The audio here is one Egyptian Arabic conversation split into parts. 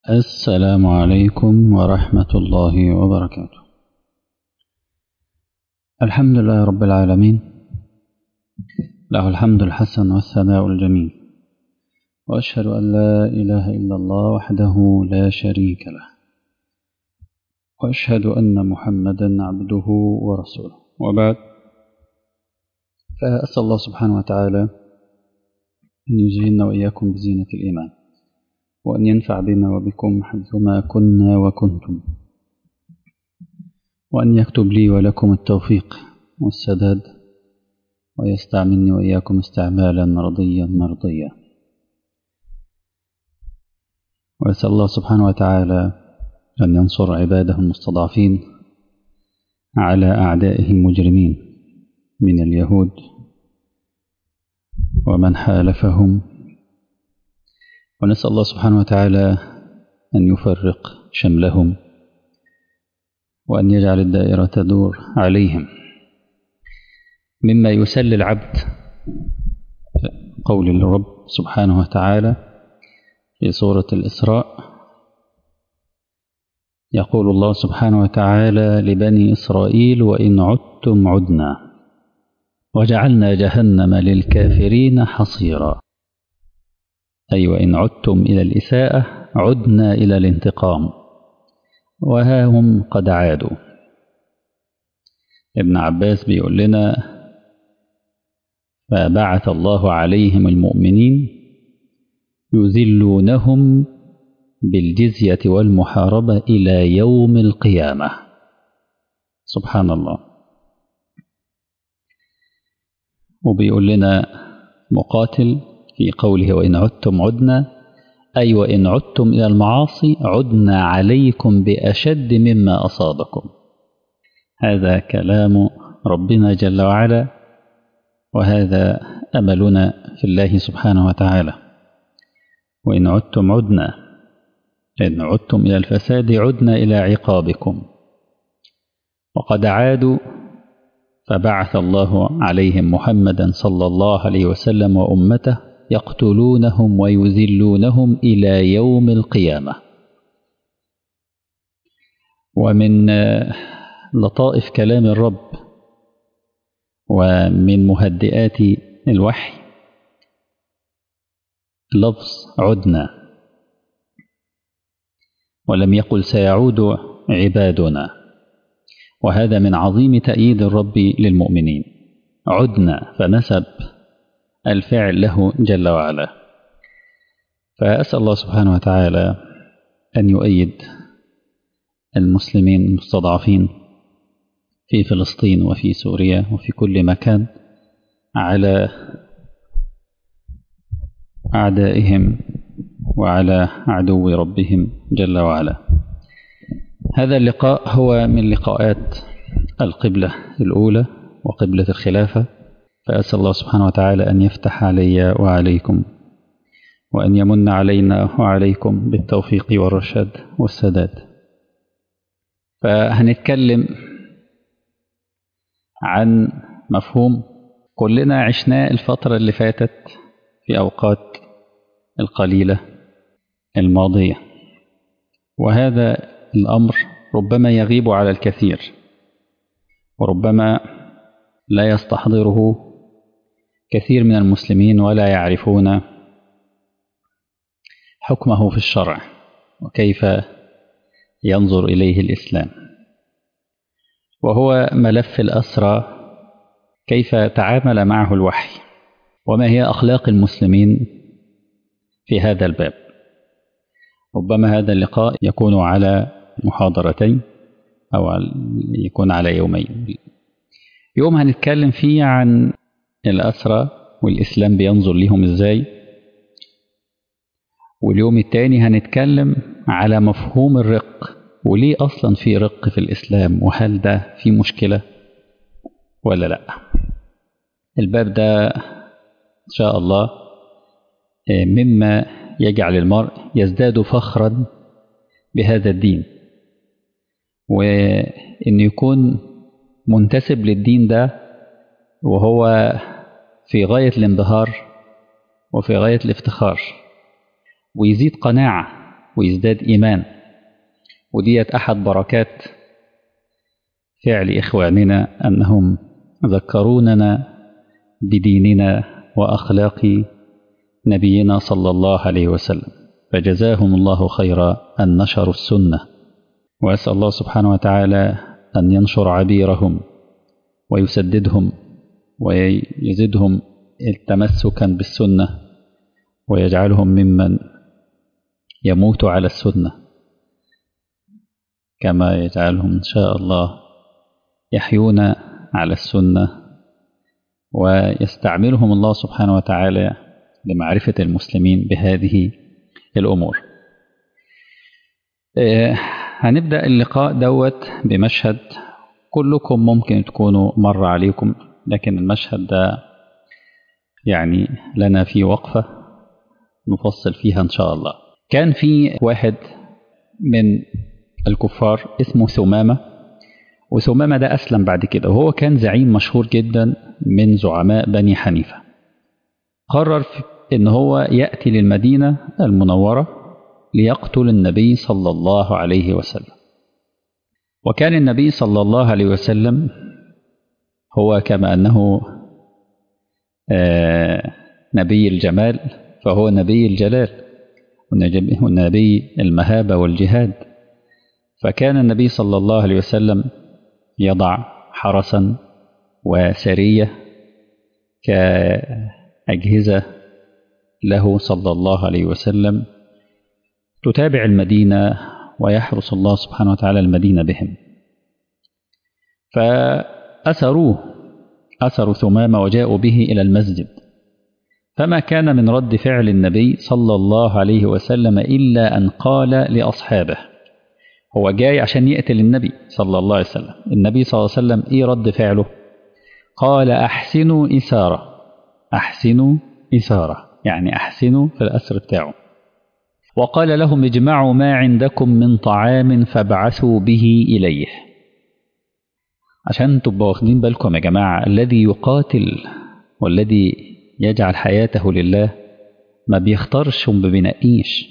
السلام عليكم ورحمة الله وبركاته الحمد لله رب العالمين له الحمد الحسن والثناء الجميل وأشهد أن لا إله إلا الله وحده لا شريك له وأشهد أن محمدا عبده ورسوله وبعد فأسأل الله سبحانه وتعالى أن يزيننا وإياكم بزينة الإيمان وأن ينفع بنا وبكم حيثما كنا وكنتم وأن يكتب لي ولكم التوفيق والسداد ويستعملني وإياكم استعمالا رضيا مرضيا وأسأل الله سبحانه وتعالى أن ينصر عباده المستضعفين على أعدائه المجرمين من اليهود ومن حالفهم ونسأل الله سبحانه وتعالى أن يفرق شملهم وأن يجعل الدائرة تدور عليهم مما يسل العبد قول الرب سبحانه وتعالى في سورة الإسراء يقول الله سبحانه وتعالى لبني إسرائيل وإن عدتم عدنا وجعلنا جهنم للكافرين حصيرا أي وإن عدتم إلى الإساءة عدنا إلى الانتقام وها هم قد عادوا ابن عباس بيقول لنا فبعث الله عليهم المؤمنين يذلونهم بالجزية والمحاربة إلى يوم القيامة سبحان الله وبيقول لنا مقاتل في قوله وإن عدتم عدنا أي وإن عدتم إلى المعاصي عدنا عليكم بأشد مما أصابكم هذا كلام ربنا جل وعلا وهذا أملنا في الله سبحانه وتعالى وإن عدتم عدنا إن عدتم إلى الفساد عدنا إلى عقابكم وقد عادوا فبعث الله عليهم محمدا صلى الله عليه وسلم وأمته يقتلونهم ويذلونهم إلى يوم القيامة ومن لطائف كلام الرب ومن مهدئات الوحي لفظ عدنا ولم يقل سيعود عبادنا وهذا من عظيم تأييد الرب للمؤمنين عدنا فنسب الفعل له جل وعلا فأسأل الله سبحانه وتعالى أن يؤيد المسلمين المستضعفين في فلسطين وفي سوريا وفي كل مكان على أعدائهم وعلى عدو ربهم جل وعلا هذا اللقاء هو من لقاءات القبلة الأولى وقبلة الخلافة فأسأل الله سبحانه وتعالى أن يفتح علي وعليكم وأن يمن علينا وعليكم بالتوفيق والرشاد والسداد فهنتكلم عن مفهوم كلنا عشناه الفترة اللي فاتت في أوقات القليلة الماضية وهذا الأمر ربما يغيب على الكثير وربما لا يستحضره كثير من المسلمين ولا يعرفون حكمه في الشرع وكيف ينظر إليه الإسلام وهو ملف الأسرى كيف تعامل معه الوحي وما هي أخلاق المسلمين في هذا الباب ربما هذا اللقاء يكون على محاضرتين أو يكون على يومين يوم هنتكلم فيه عن الأسرى والإسلام بينظر ليهم إزاي واليوم التاني هنتكلم على مفهوم الرق وليه أصلا في رق في الإسلام وهل ده في مشكلة ولا لا الباب ده إن شاء الله مما يجعل المرء يزداد فخرا بهذا الدين وإن يكون منتسب للدين ده وهو في غاية الانبهار وفي غاية الافتخار ويزيد قناعة ويزداد إيمان وديت أحد بركات فعل إخواننا أنهم ذكروننا بديننا وأخلاق نبينا صلى الله عليه وسلم فجزاهم الله خيرا أن نشروا السنة وأسأل الله سبحانه وتعالى أن ينشر عبيرهم ويسددهم ويزدهم تمسكا بالسنة ويجعلهم ممن يموت على السنة كما يجعلهم إن شاء الله يحيون على السنة ويستعملهم الله سبحانه وتعالى لمعرفة المسلمين بهذه الأمور هنبدأ اللقاء دوت بمشهد كلكم ممكن تكونوا مر عليكم لكن المشهد ده يعني لنا فيه وقفة نفصل فيها إن شاء الله كان في واحد من الكفار اسمه ثمامة وثمامة ده أسلم بعد كده وهو كان زعيم مشهور جدا من زعماء بني حنيفة قرر إن هو يأتي للمدينة المنورة ليقتل النبي صلى الله عليه وسلم وكان النبي صلى الله عليه وسلم هو كما أنه آه نبي الجمال فهو نبي الجلال ونبي المهابة والجهاد فكان النبي صلى الله عليه وسلم يضع حرسا وسرية كأجهزة له صلى الله عليه وسلم تتابع المدينة ويحرس الله سبحانه وتعالى المدينة بهم فأسروه أسروا ثمامة وجاءوا به إلى المسجد فما كان من رد فعل النبي صلى الله عليه وسلم إلا أن قال لأصحابه هو جاي عشان يقتل النبي صلى الله عليه وسلم النبي صلى الله عليه وسلم إيه رد فعله قال أحسنوا إسارة أحسنوا إسارة يعني أحسنوا في الأسر بتاعه وقال لهم اجمعوا ما عندكم من طعام فابعثوا به إليه عشان تبقوا واخدين بالكم يا جماعة الذي يقاتل والذي يجعل حياته لله ما بيختارش وما بينقيش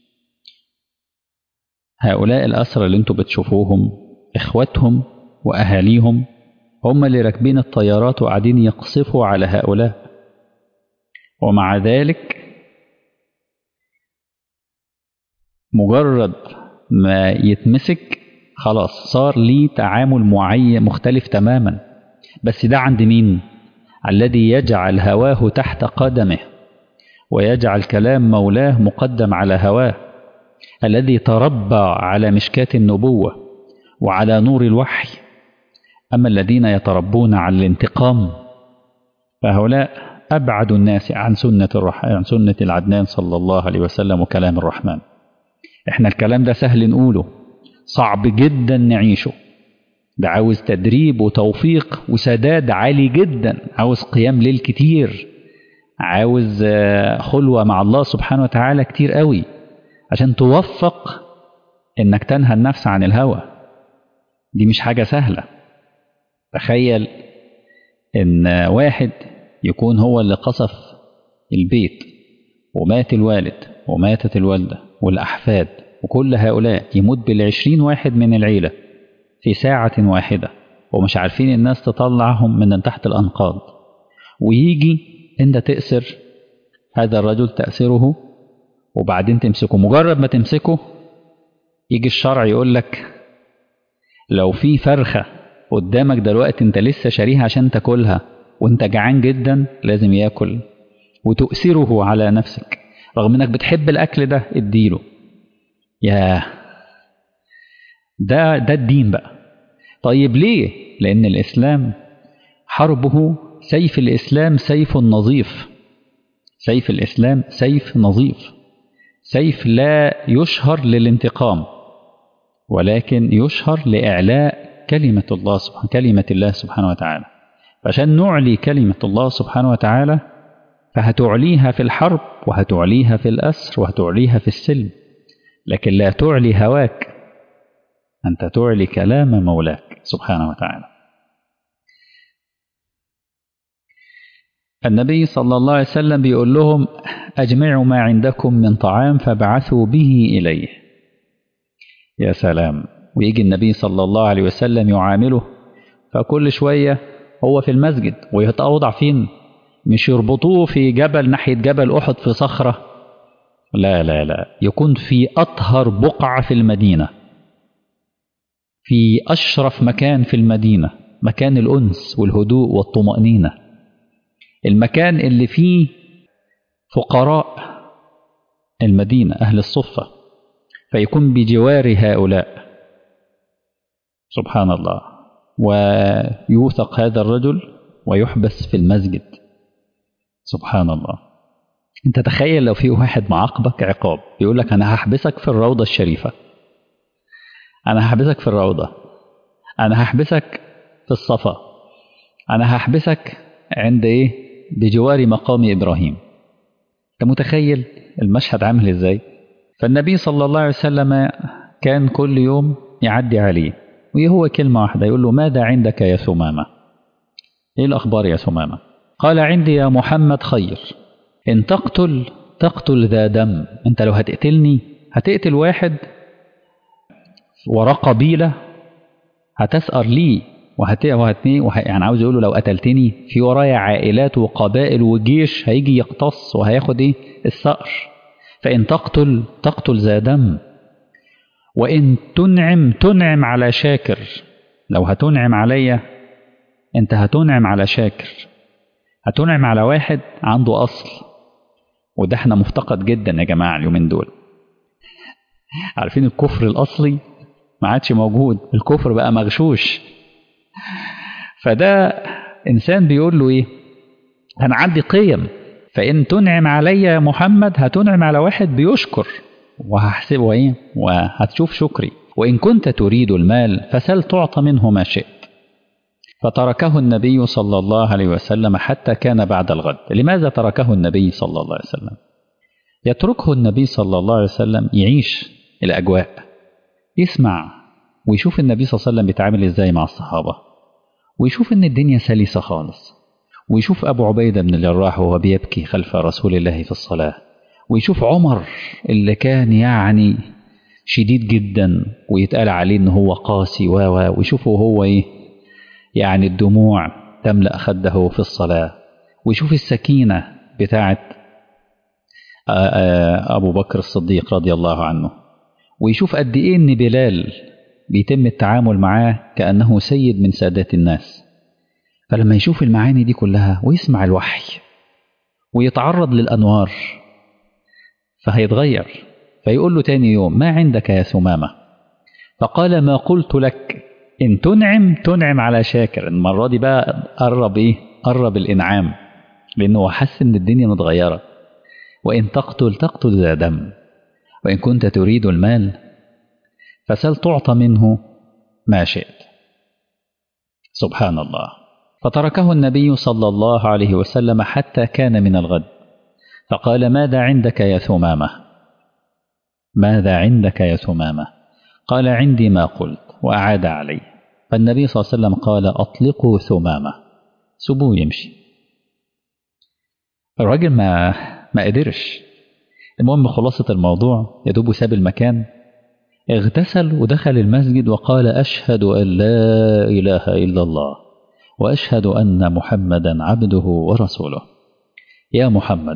هؤلاء الأسرى اللي انتوا بتشوفوهم إخواتهم وأهاليهم هم اللي راكبين الطيارات وقاعدين يقصفوا على هؤلاء ومع ذلك مجرد ما يتمسك خلاص صار ليه تعامل معين مختلف تماما بس ده عند مين الذي يجعل هواه تحت قدمه ويجعل كلام مولاه مقدم على هواه الذي تربى على مشكاة النبوة وعلى نور الوحي أما الذين يتربون على الانتقام فهؤلاء أبعد الناس عن سنة الرح... عن سنة العدنان صلى الله عليه وسلم وكلام الرحمن احنا الكلام ده سهل نقوله صعب جدا نعيشه ده عاوز تدريب وتوفيق وسداد عالي جدا عاوز قيام ليل كتير عاوز خلوة مع الله سبحانه وتعالى كتير قوي عشان توفق انك تنهى النفس عن الهوى دي مش حاجة سهلة تخيل ان واحد يكون هو اللي قصف البيت ومات الوالد وماتت الوالدة والأحفاد وكل هؤلاء يموت بالعشرين واحد من العيلة في ساعة واحدة ومش عارفين الناس تطلعهم من تحت الأنقاض ويجي أنت تأسر هذا الرجل تأسره وبعدين تمسكه مجرد ما تمسكه يجي الشرع يقول لك لو في فرخة قدامك دلوقتي انت لسه شاريها عشان تاكلها وانت جعان جدا لازم ياكل وتؤثره على نفسك رغم انك بتحب الاكل ده اديله يا ده ده الدين بقى طيب ليه لان الاسلام حربه سيف الاسلام سيف نظيف سيف الاسلام سيف نظيف سيف لا يشهر للانتقام ولكن يشهر لاعلاء كلمه الله سبحانه كلمه الله سبحانه وتعالى عشان نعلي كلمه الله سبحانه وتعالى فهتعليها في الحرب وهتعليها في الأسر وهتعليها في السلم لكن لا تعلي هواك أنت تعلي كلام مولاك سبحانه وتعالى النبي صلى الله عليه وسلم بيقول لهم أجمعوا ما عندكم من طعام فابعثوا به إليه يا سلام ويجي النبي صلى الله عليه وسلم يعامله فكل شوية هو في المسجد ويتوضع فين مش يربطوه في جبل ناحية جبل أحد في صخرة لا لا لا يكون في أطهر بقعة في المدينة في أشرف مكان في المدينة مكان الأنس والهدوء والطمأنينة المكان اللي فيه فقراء المدينة أهل الصفة فيكون بجوار هؤلاء سبحان الله ويوثق هذا الرجل ويحبس في المسجد سبحان الله انت تخيل لو في واحد معاقبك عقاب يقول لك انا هحبسك في الروضة الشريفة انا هحبسك في الروضة انا هحبسك في الصفا انا هحبسك عند ايه بجوار مقام ابراهيم انت متخيل المشهد عامل ازاي فالنبي صلى الله عليه وسلم كان كل يوم يعدي عليه وهو كلمة واحدة يقول له ماذا عندك يا ثمامة ايه الاخبار يا ثمامة قال عندي يا محمد خير إن تقتل تقتل ذا دم أنت لو هتقتلني هتقتل واحد وراه قبيلة هتسأر لي وهت وهتني وه... يعني عاوز يقول له لو قتلتني في ورايا عائلات وقبائل وجيش هيجي يقتص وهياخد ايه الثأر فإن تقتل تقتل ذا دم وإن تنعم تنعم على شاكر لو هتنعم عليا أنت هتنعم على شاكر هتنعم على واحد عنده أصل وده احنا مفتقد جدا يا جماعة اليومين دول عارفين الكفر الأصلي ما عادش موجود الكفر بقى مغشوش فده إنسان بيقول له إيه أنا عندي قيم فإن تنعم علي يا محمد هتنعم على واحد بيشكر وهحسبه إيه وهتشوف شكري وإن كنت تريد المال فسل تعطى منه ما شئت فتركه النبي صلى الله عليه وسلم حتى كان بعد الغد لماذا تركه النبي صلى الله عليه وسلم يتركه النبي صلى الله عليه وسلم يعيش الأجواء يسمع ويشوف النبي صلى الله عليه وسلم بيتعامل ازاي مع الصحابة ويشوف ان الدنيا سلسة خالص ويشوف أبو عبيدة بن الجراح وهو بيبكي خلف رسول الله في الصلاة ويشوف عمر اللي كان يعني شديد جدا ويتقال عليه ان هو قاسي و ويشوفه هو ايه يعني الدموع تملأ خده في الصلاة ويشوف السكينة بتاعت أبو بكر الصديق رضي الله عنه ويشوف قد إيه إن بلال بيتم التعامل معاه كأنه سيد من سادات الناس فلما يشوف المعاني دي كلها ويسمع الوحي ويتعرض للأنوار فهيتغير فيقول له تاني يوم ما عندك يا ثمامة فقال ما قلت لك إن تنعم تنعم على شاكر المرة دي بقى قرب إيه قرب الإنعام لأنه هو حس إن الدنيا متغيرة وإن تقتل تقتل ذا دم وإن كنت تريد المال فسل تعطى منه ما شئت سبحان الله فتركه النبي صلى الله عليه وسلم حتى كان من الغد فقال ماذا عندك يا ثمامة ماذا عندك يا ثمامة قال عندي ما قلت وأعاد عليه فالنبي صلى الله عليه وسلم قال أطلقوا ثمامة سبوه يمشي الراجل ما ما قدرش المهم خلاصة الموضوع يدوب ساب المكان اغتسل ودخل المسجد وقال أشهد أن لا إله إلا الله وأشهد أن محمدا عبده ورسوله يا محمد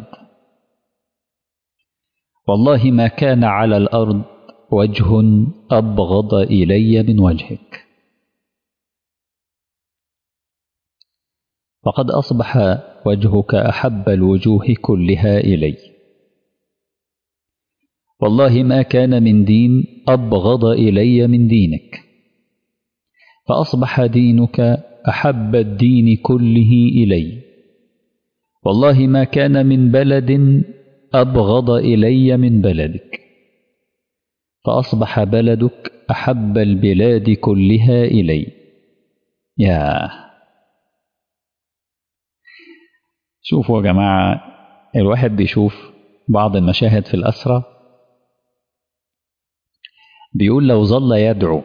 والله ما كان على الأرض وجه أبغض إلي من وجهك فقد أصبح وجهك أحب الوجوه كلها إلي والله ما كان من دين أبغض إلي من دينك فأصبح دينك أحب الدين كله إلي والله ما كان من بلد أبغض إلي من بلدك فأصبح بلدك أحب البلاد كلها إلي يا شوفوا يا جماعة الواحد بيشوف بعض المشاهد في الأسرة بيقول لو ظل يدعو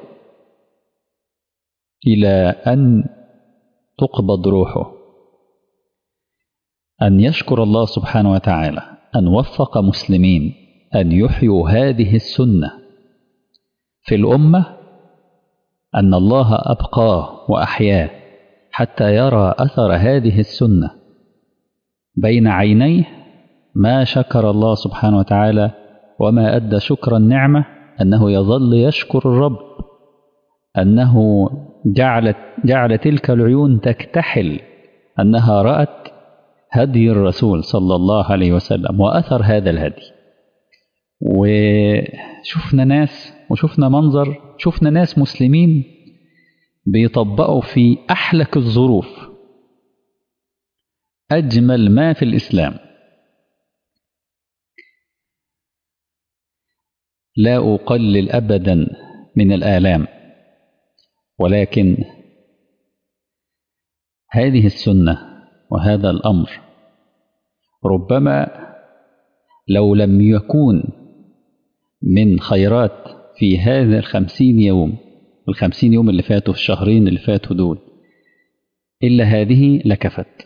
إلى أن تقبض روحه أن يشكر الله سبحانه وتعالى أن وفق مسلمين أن يحيوا هذه السنة في الأمة أن الله أبقاه وأحياه حتى يرى أثر هذه السنة بين عينيه ما شكر الله سبحانه وتعالى وما أدى شكر النعمة أنه يظل يشكر الرب أنه جعل, جعل تلك العيون تكتحل أنها رأت هدي الرسول صلى الله عليه وسلم وأثر هذا الهدي وشفنا ناس وشفنا منظر شفنا ناس مسلمين بيطبقوا في أحلك الظروف أجمل ما في الإسلام لا أقلل أبدا من الآلام ولكن هذه السنة وهذا الأمر ربما لو لم يكون من خيرات في هذا الخمسين يوم الخمسين يوم اللي فاتوا الشهرين اللي فاتوا دول إلا هذه لكفت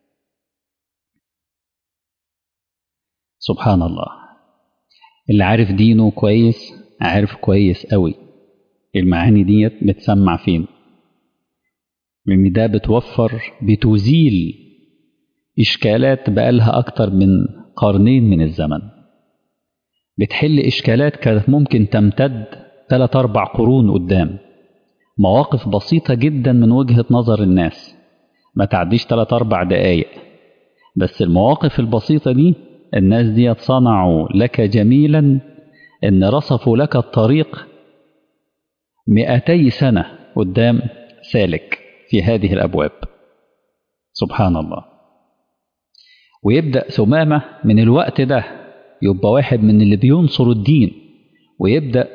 سبحان الله اللي عارف دينه كويس عارف كويس قوي المعاني ديت بتسمع فين لأن ده بتوفر بتزيل إشكالات بقالها أكتر من قرنين من الزمن بتحل إشكالات كانت ممكن تمتد ثلاث أربع قرون قدام مواقف بسيطة جدا من وجهة نظر الناس ما تعديش ثلاث أربع دقايق بس المواقف البسيطة دي الناس دي صنعوا لك جميلا إن رصفوا لك الطريق مئتي سنة قدام سالك في هذه الأبواب سبحان الله ويبدأ ثمامة من الوقت ده يبقى واحد من اللي بينصر الدين ويبدأ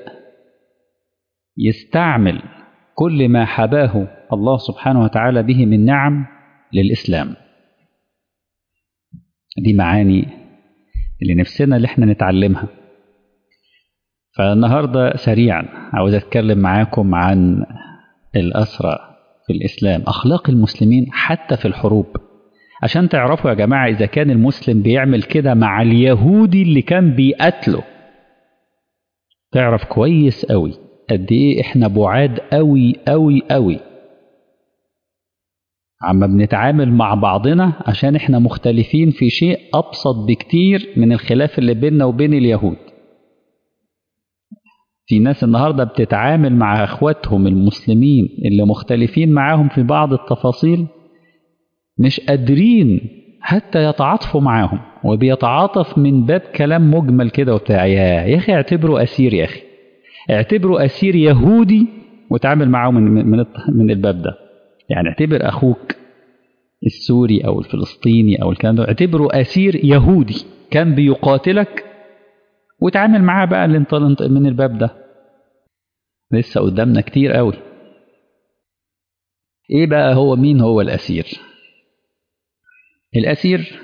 يستعمل كل ما حباه الله سبحانه وتعالى به من نعم للإسلام دي معاني اللي نفسنا اللي احنا نتعلمها فالنهاردة سريعا عاوز أتكلم معاكم عن الأسرى في الإسلام أخلاق المسلمين حتى في الحروب عشان تعرفوا يا جماعة إذا كان المسلم بيعمل كده مع اليهودي اللي كان بيقتله تعرف كويس قوي قد إيه إحنا بعاد قوي قوي قوي عما بنتعامل مع بعضنا عشان إحنا مختلفين في شيء أبسط بكتير من الخلاف اللي بيننا وبين اليهود في ناس النهاردة بتتعامل مع أخواتهم المسلمين اللي مختلفين معاهم في بعض التفاصيل مش قادرين حتى يتعاطفوا معاهم وبيتعاطف من باب كلام مجمل كده وبتاع يا يا اخي اعتبره اسير يا اخي اعتبره اسير يهودي وتعامل معاه من من من الباب ده يعني اعتبر اخوك السوري او الفلسطيني او الكلام ده اعتبره اسير يهودي كان بيقاتلك وتعامل معاه بقى من الباب ده لسه قدامنا كتير قوي ايه بقى هو مين هو الاسير الأسير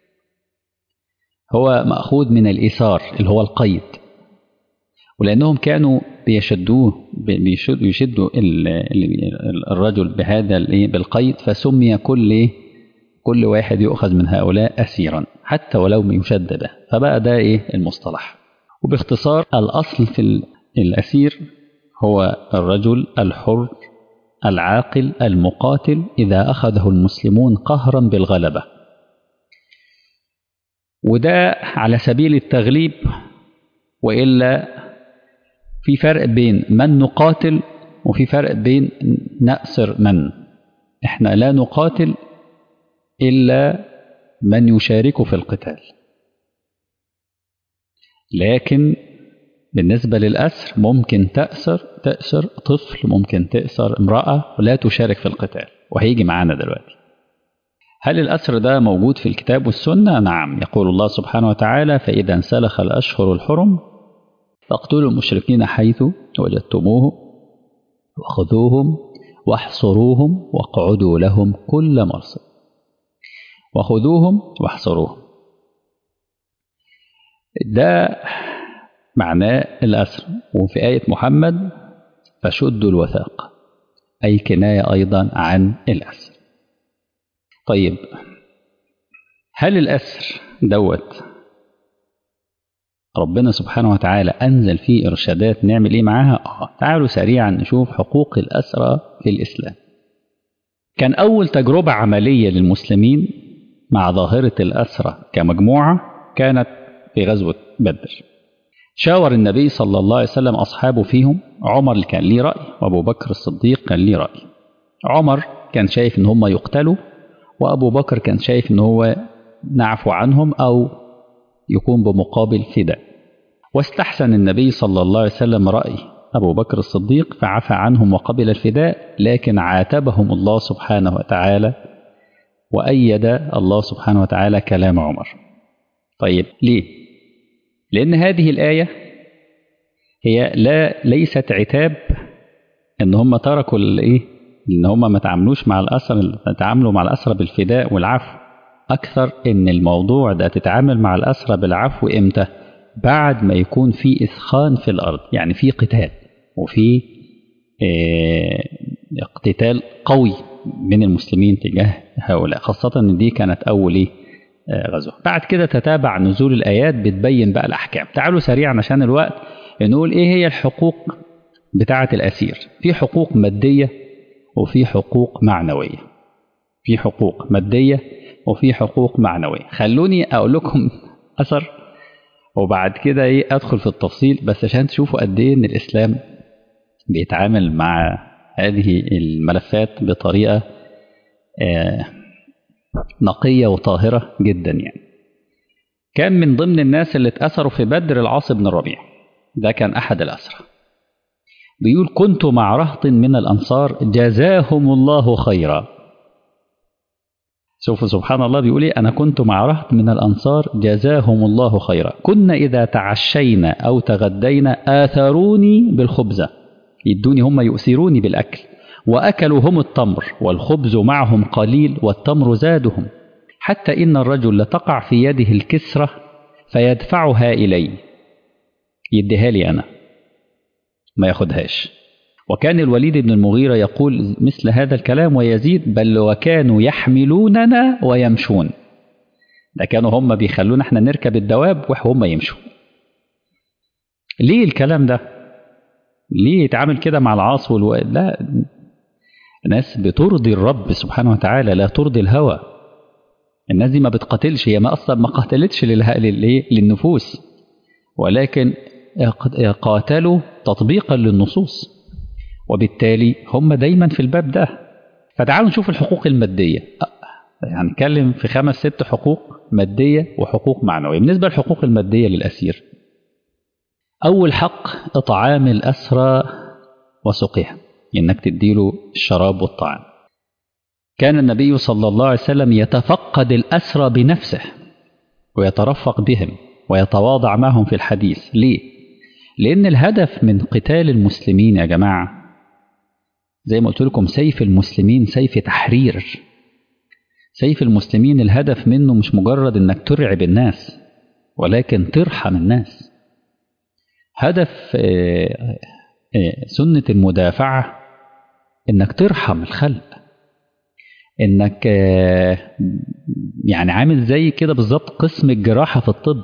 هو مأخوذ من الإيثار اللي هو القيد ولأنهم كانوا بيشدوه بيشدوا الرجل بهذا بالقيد فسمي كل كل واحد يؤخذ من هؤلاء أسيرا حتى ولو يشد به فبقى ده إيه المصطلح وباختصار الأصل في الأسير هو الرجل الحر العاقل المقاتل إذا أخذه المسلمون قهرا بالغلبة وده على سبيل التغليب وإلا في فرق بين من نقاتل وفي فرق بين نأسر من احنا لا نقاتل إلا من يشارك في القتال لكن بالنسبة للأسر ممكن تأسر تأسر طفل ممكن تأسر امرأة ولا تشارك في القتال وهيجي معانا دلوقتي هل الأسر ده موجود في الكتاب والسنة؟ نعم يقول الله سبحانه وتعالى فإذا انسلخ الأشهر الحرم فاقتلوا المشركين حيث وجدتموهم وخذوهم واحصروهم واقعدوا لهم كل مرصد وخذوهم واحصروهم ده معناه الأسر وفي آية محمد فشدوا الوثاق أي كناية أيضا عن الأسر طيب هل الأسر دوت ربنا سبحانه وتعالى أنزل فيه إرشادات نعمل إيه معاها؟ آه تعالوا سريعا نشوف حقوق الأسرى في الإسلام. كان أول تجربة عملية للمسلمين مع ظاهرة الأسرى كمجموعة كانت في غزوة بدر. شاور النبي صلى الله عليه وسلم أصحابه فيهم عمر اللي كان ليه رأي وأبو بكر الصديق كان ليه رأي. عمر كان شايف إن هم يقتلوا وأبو بكر كان شايف إن هو نعفو عنهم أو يكون بمقابل فداء واستحسن النبي صلى الله عليه وسلم رأي أبو بكر الصديق فعفى عنهم وقبل الفداء لكن عاتبهم الله سبحانه وتعالى وأيد الله سبحانه وتعالى كلام عمر طيب ليه؟ لأن هذه الآية هي لا ليست عتاب إن هم تركوا الإيه؟ إن هم ما تعاملوش مع الأسر تعاملوا مع الأسرى بالفداء والعفو أكثر إن الموضوع ده تتعامل مع الأسرى بالعفو إمتى؟ بعد ما يكون في إثخان في الأرض يعني في قتال وفي اه اقتتال قوي من المسلمين تجاه هؤلاء خاصة إن دي كانت أول إيه اه غزوة بعد كده تتابع نزول الآيات بتبين بقى الأحكام تعالوا سريعا عشان الوقت نقول إيه هي الحقوق بتاعة الأسير في حقوق مادية وفي حقوق معنوية في حقوق مادية وفي حقوق معنوية خلوني أقول لكم أثر وبعد كده إيه أدخل في التفصيل بس عشان تشوفوا قد إيه إن الإسلام بيتعامل مع هذه الملفات بطريقة آه نقية وطاهرة جدا يعني كان من ضمن الناس اللي اتأثروا في بدر العاص بن الربيع ده كان أحد الأسرى بيقول كنت مع رهط من الأنصار جزاهم الله خيرا شوفوا سبحان الله بيقول ايه انا كنت مع رهط من الانصار جزاهم الله خيرا كنا اذا تعشينا او تغدينا اثروني بالخبزه يدوني هم يؤثروني بالاكل واكلوا هم التمر والخبز معهم قليل والتمر زادهم حتى ان الرجل لتقع في يده الكسره فيدفعها الي يديها لي انا ما ياخدهاش وكان الوليد بن المغيرة يقول مثل هذا الكلام ويزيد بل وكانوا يحملوننا ويمشون ده كانوا هم بيخلونا احنا نركب الدواب وهم يمشوا ليه الكلام ده ليه يتعامل كده مع العاص والو... لا ناس بترضي الرب سبحانه وتعالى لا ترضي الهوى الناس دي ما بتقاتلش هي ما اصلا ما قاتلتش لله... لل... للنفوس ولكن قاتلوا تطبيقا للنصوص وبالتالي هم دايما في الباب ده فتعالوا نشوف الحقوق المادية هنتكلم يعني في خمس ست حقوق مادية وحقوق معنوية بالنسبة للحقوق المادية للأسير أول حق إطعام الأسرى وسقيها إنك تديله الشراب والطعام كان النبي صلى الله عليه وسلم يتفقد الأسرى بنفسه ويترفق بهم ويتواضع معهم في الحديث ليه؟ لأن الهدف من قتال المسلمين يا جماعة زي ما قلت لكم سيف المسلمين سيف تحرير سيف المسلمين الهدف منه مش مجرد انك ترعب الناس ولكن ترحم الناس هدف سنة المدافعة انك ترحم الخلق انك يعني عامل زي كده بالظبط قسم الجراحة في الطب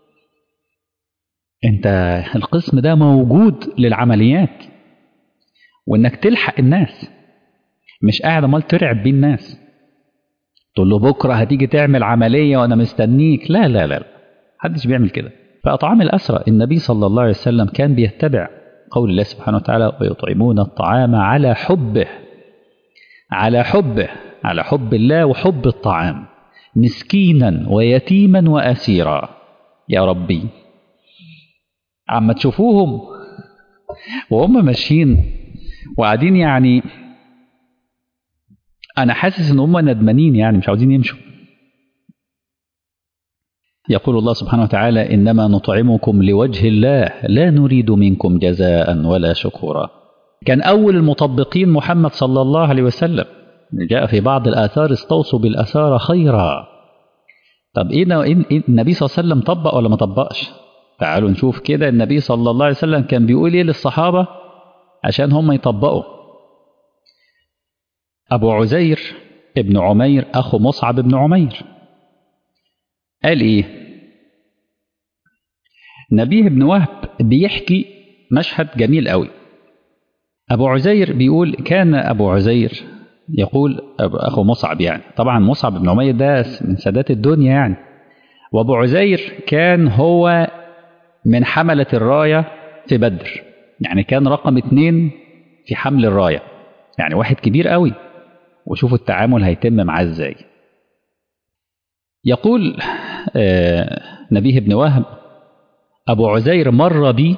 انت القسم ده موجود للعمليات وانك تلحق الناس مش قاعد امال ترعب بيه الناس تقول له بكره هتيجي تعمل عمليه وانا مستنيك لا لا لا محدش بيعمل كده فاطعام الاسرى النبي صلى الله عليه وسلم كان بيتبع قول الله سبحانه وتعالى ويطعمون الطعام على حبه على حبه على حب الله وحب الطعام مسكينا ويتيما واسيرا يا ربي عما تشوفوهم وهم ماشيين وقاعدين يعني انا حاسس ان هم ندمانين يعني مش عاوزين يمشوا يقول الله سبحانه وتعالى انما نطعمكم لوجه الله لا نريد منكم جزاء ولا شكورا كان اول المطبقين محمد صلى الله عليه وسلم جاء في بعض الاثار استوصوا بالاثار خيرا طب ايه النبي صلى الله عليه وسلم طبق ولا ما طبقش تعالوا نشوف كده النبي صلى الله عليه وسلم كان بيقول ايه للصحابه عشان هم يطبقوا أبو عزير ابن عمير أخو مصعب بن عمير قال إيه نبيه بن وهب بيحكي مشهد جميل قوي أبو عزير بيقول كان أبو عزير يقول أخو مصعب يعني طبعا مصعب بن عمير ده من سادات الدنيا يعني وأبو عزير كان هو من حملة الراية في بدر يعني كان رقم اتنين في حمل الراية يعني واحد كبير قوي وشوفوا التعامل هيتم معاه ازاي يقول آه نبيه بن وهب أبو عزير مر بي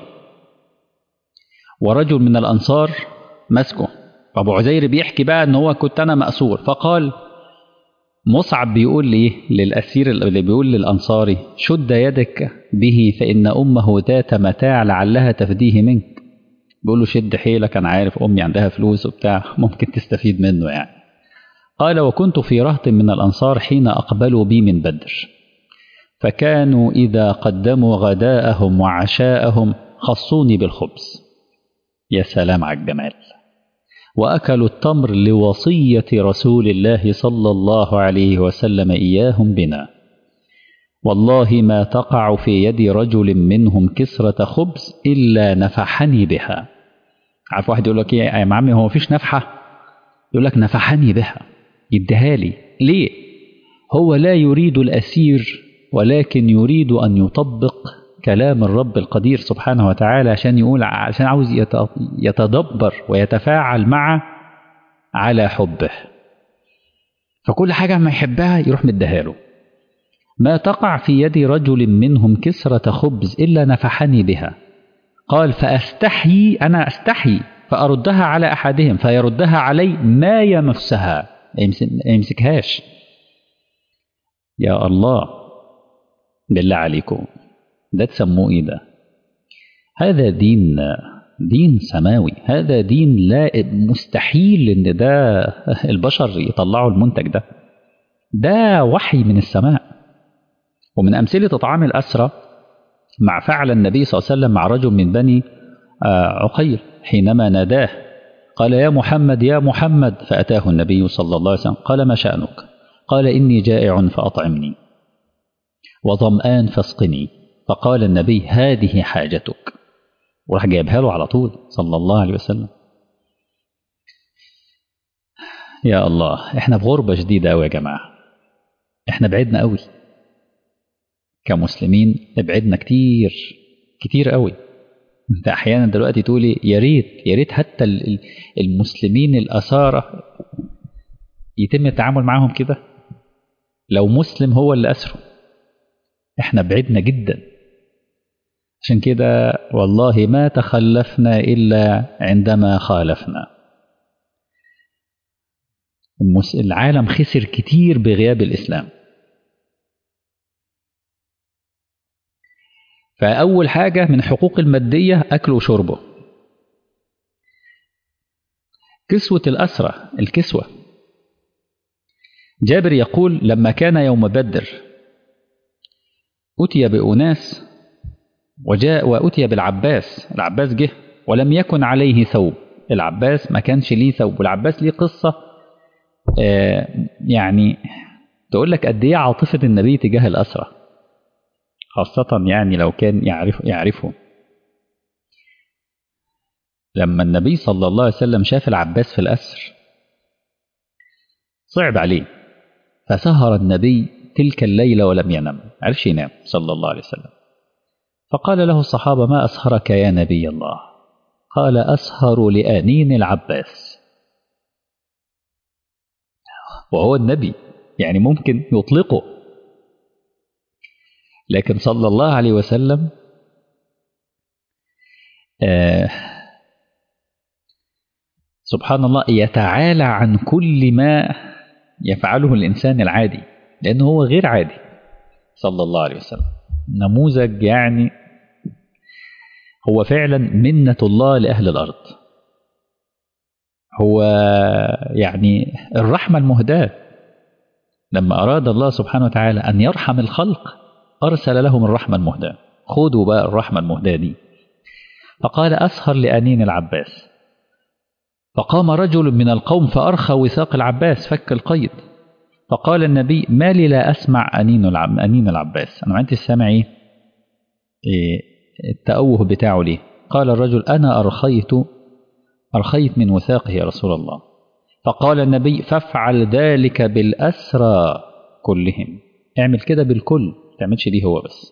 ورجل من الأنصار مسكه أبو عزير بيحكي بقى أن هو كنت أنا مأسور فقال مصعب بيقول لي للأسير اللي بيقول للأنصاري شد يدك به فإن أمه ذات متاع لعلها تفديه منك بيقول له شد حيلك أنا عارف أمي عندها فلوس وبتاع ممكن تستفيد منه يعني قال وكنت في رهط من الأنصار حين أقبلوا بي من بدر فكانوا إذا قدموا غداءهم وعشاءهم خصوني بالخبز يا سلام على الجمال وأكلوا التمر لوصية رسول الله صلى الله عليه وسلم إياهم بنا والله ما تقع في يد رجل منهم كسرة خبز إلا نفحني بها عارف واحد يقول لك إيه يا عمي هو مفيش نفحة يقول لك نفحني بها يديها لي ليه هو لا يريد الأسير ولكن يريد أن يطبق كلام الرب القدير سبحانه وتعالى عشان يقول عشان عاوز يتدبر ويتفاعل مع على حبه فكل حاجة ما يحبها يروح مديها له ما تقع في يد رجل منهم كسرة خبز إلا نفحني بها قال فأستحيي أنا أستحي فأردها على أحدهم فيردها علي ما يمسها يمسكهاش يا الله بالله عليكم ده تسموه ايه ده هذا دين دين سماوي هذا دين لا مستحيل ان ده البشر يطلعوا المنتج ده ده وحي من السماء ومن امثله طعام الاسرى مع فعل النبي صلى الله عليه وسلم مع رجل من بني عقيل حينما ناداه قال يا محمد يا محمد فاتاه النبي صلى الله عليه وسلم قال ما شانك قال اني جائع فاطعمني وظمآن فاسقني فقال النبي هذه حاجتك وراح جايبها له على طول صلى الله عليه وسلم يا الله احنا في غربة شديدة قوي يا جماعة احنا بعدنا قوي كمسلمين ابعدنا كتير كتير قوي انت احيانا دلوقتي تقولي يا ريت يا ريت حتى المسلمين الاسارى يتم التعامل معاهم كده لو مسلم هو اللي اسره احنا بعدنا جدا عشان كده والله ما تخلفنا إلا عندما خالفنا العالم خسر كتير بغياب الإسلام فأول حاجة من حقوق المادية أكله وشربه كسوة الأسرة الكسوة جابر يقول لما كان يوم بدر أتي بأناس وجاء وأتي بالعباس العباس جه ولم يكن عليه ثوب العباس ما كانش ليه ثوب والعباس ليه قصة آه يعني تقول لك قد ايه عاطفة النبي تجاه الأسرة خاصة يعني لو كان يعرف يعرفه لما النبي صلى الله عليه وسلم شاف العباس في الأسر صعب عليه فسهر النبي تلك الليلة ولم ينم عرفش ينام صلى الله عليه وسلم فقال له الصحابة ما أسهرك يا نبي الله قال أسهر لآنين العباس وهو النبي يعني ممكن يطلقه لكن صلى الله عليه وسلم آه سبحان الله يتعالى عن كل ما يفعله الإنسان العادي لأنه هو غير عادي صلى الله عليه وسلم نموذج يعني هو فعلا منة الله لأهل الأرض هو يعني الرحمة المهداة لما أراد الله سبحانه وتعالى أن يرحم الخلق أرسل لهم الرحمة المهداة خذوا بقى الرحمة المهداة دي فقال أسهر لأنين العباس فقام رجل من القوم فأرخى وثاق العباس فك القيد فقال النبي ما لي لا أسمع أنين, العب أنين العباس أنا ما أنت سامع إيه التأوه بتاعه ليه قال الرجل أنا أرخيت أرخيت من وثاقه يا رسول الله فقال النبي فافعل ذلك بالأسرى كلهم اعمل كده بالكل تعملش دي هو بس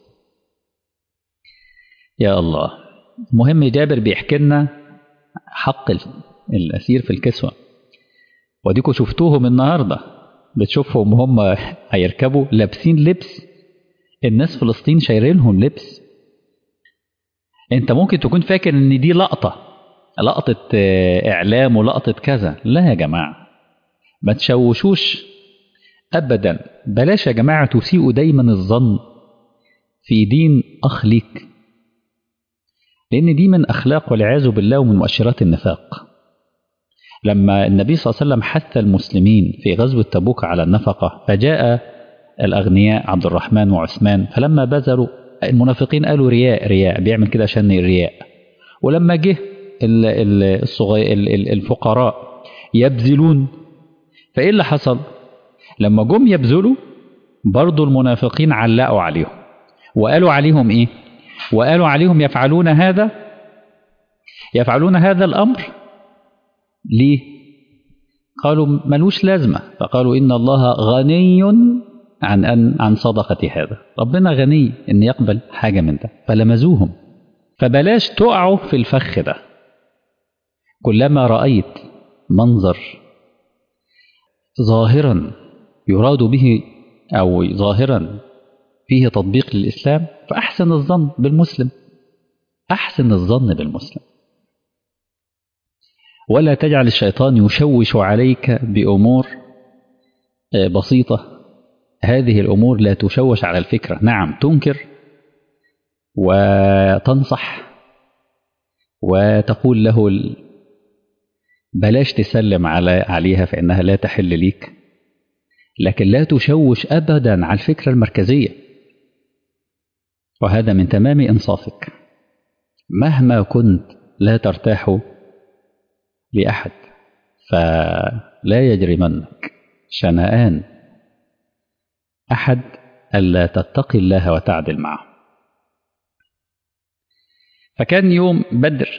يا الله مهم جابر بيحكي لنا حق الأسير في الكسوة وديكوا شفتوهم النهاردة بتشوفهم هم هيركبوا لابسين لبس الناس فلسطين شايرينهم لبس انت ممكن تكون فاكر ان دي لقطة لقطة اعلام ولقطة كذا لا يا جماعة ما تشوشوش ابدا بلاش يا جماعة تسيئوا دايما الظن في دين اخ ليك لان دي من اخلاق والعياذ بالله ومن مؤشرات النفاق لما النبي صلى الله عليه وسلم حث المسلمين في غزوة تبوك على النفقة فجاء الأغنياء عبد الرحمن وعثمان فلما بذلوا المنافقين قالوا رياء رياء بيعمل كده عشان الرياء ولما جه الفقراء يبذلون فإيه اللي حصل لما جم يبذلوا برضو المنافقين علقوا عليهم وقالوا عليهم إيه وقالوا عليهم يفعلون هذا يفعلون هذا الأمر ليه قالوا ملوش لازمة فقالوا إن الله غني عن أن عن صدقة هذا ربنا غني أن يقبل حاجة من ده فلمزوهم فبلاش تقعوا في الفخ ده كلما رأيت منظر ظاهرا يراد به أو ظاهرا فيه تطبيق للإسلام فأحسن الظن بالمسلم أحسن الظن بالمسلم ولا تجعل الشيطان يشوش عليك بأمور بسيطة هذه الأمور لا تشوش على الفكرة نعم تنكر وتنصح وتقول له بلاش تسلم على عليها فإنها لا تحل ليك لكن لا تشوش أبدا على الفكرة المركزية وهذا من تمام إنصافك مهما كنت لا ترتاح لأحد فلا يجرمنك شنآن أحد ألا تتقي الله وتعدل معه فكان يوم بدر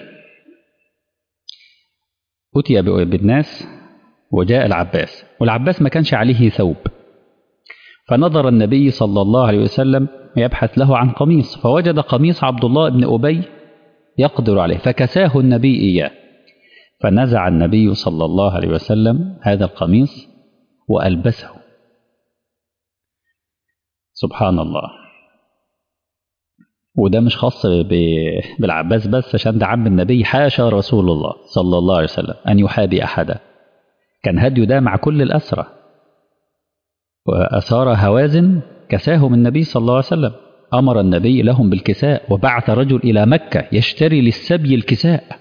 أتي بالناس وجاء العباس والعباس ما كانش عليه ثوب فنظر النبي صلى الله عليه وسلم يبحث له عن قميص فوجد قميص عبد الله بن أبي يقدر عليه فكساه النبي إياه فنزع النبي صلى الله عليه وسلم هذا القميص وألبسه سبحان الله وده مش خاص بالعباس بس عشان ده عم النبي حاشا رسول الله صلى الله عليه وسلم أن يحابي أحدا كان هديه ده مع كل الأسرة وأسار هوازن كساهم النبي صلى الله عليه وسلم أمر النبي لهم بالكساء وبعث رجل إلى مكة يشتري للسبي الكساء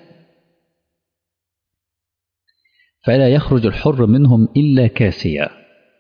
فلا يخرج الحر منهم إلا كاسيا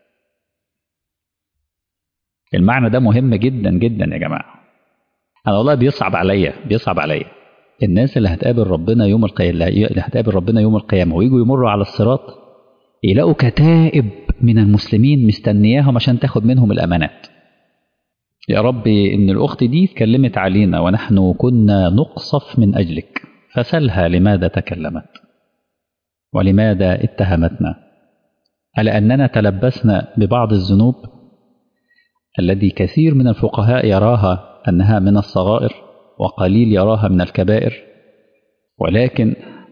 المعنى ده مهم جدا جدا يا جماعة أنا والله بيصعب عليا بيصعب عليا الناس اللي هتقابل ربنا يوم القيامة اللي هتقابل ربنا يوم القيامة ويجوا يمروا على الصراط يلاقوا كتائب من المسلمين مستنياهم عشان تاخد منهم الأمانات يا رب إن الأخت دي اتكلمت علينا ونحن كنا نقصف من أجلك فسلها لماذا تكلمت ولماذا اتهمتنا على أننا تلبسنا ببعض الذنوب الذي كثير من الفقهاء يراها أنها من الصغائر وقليل يراها من الكبائر ولكن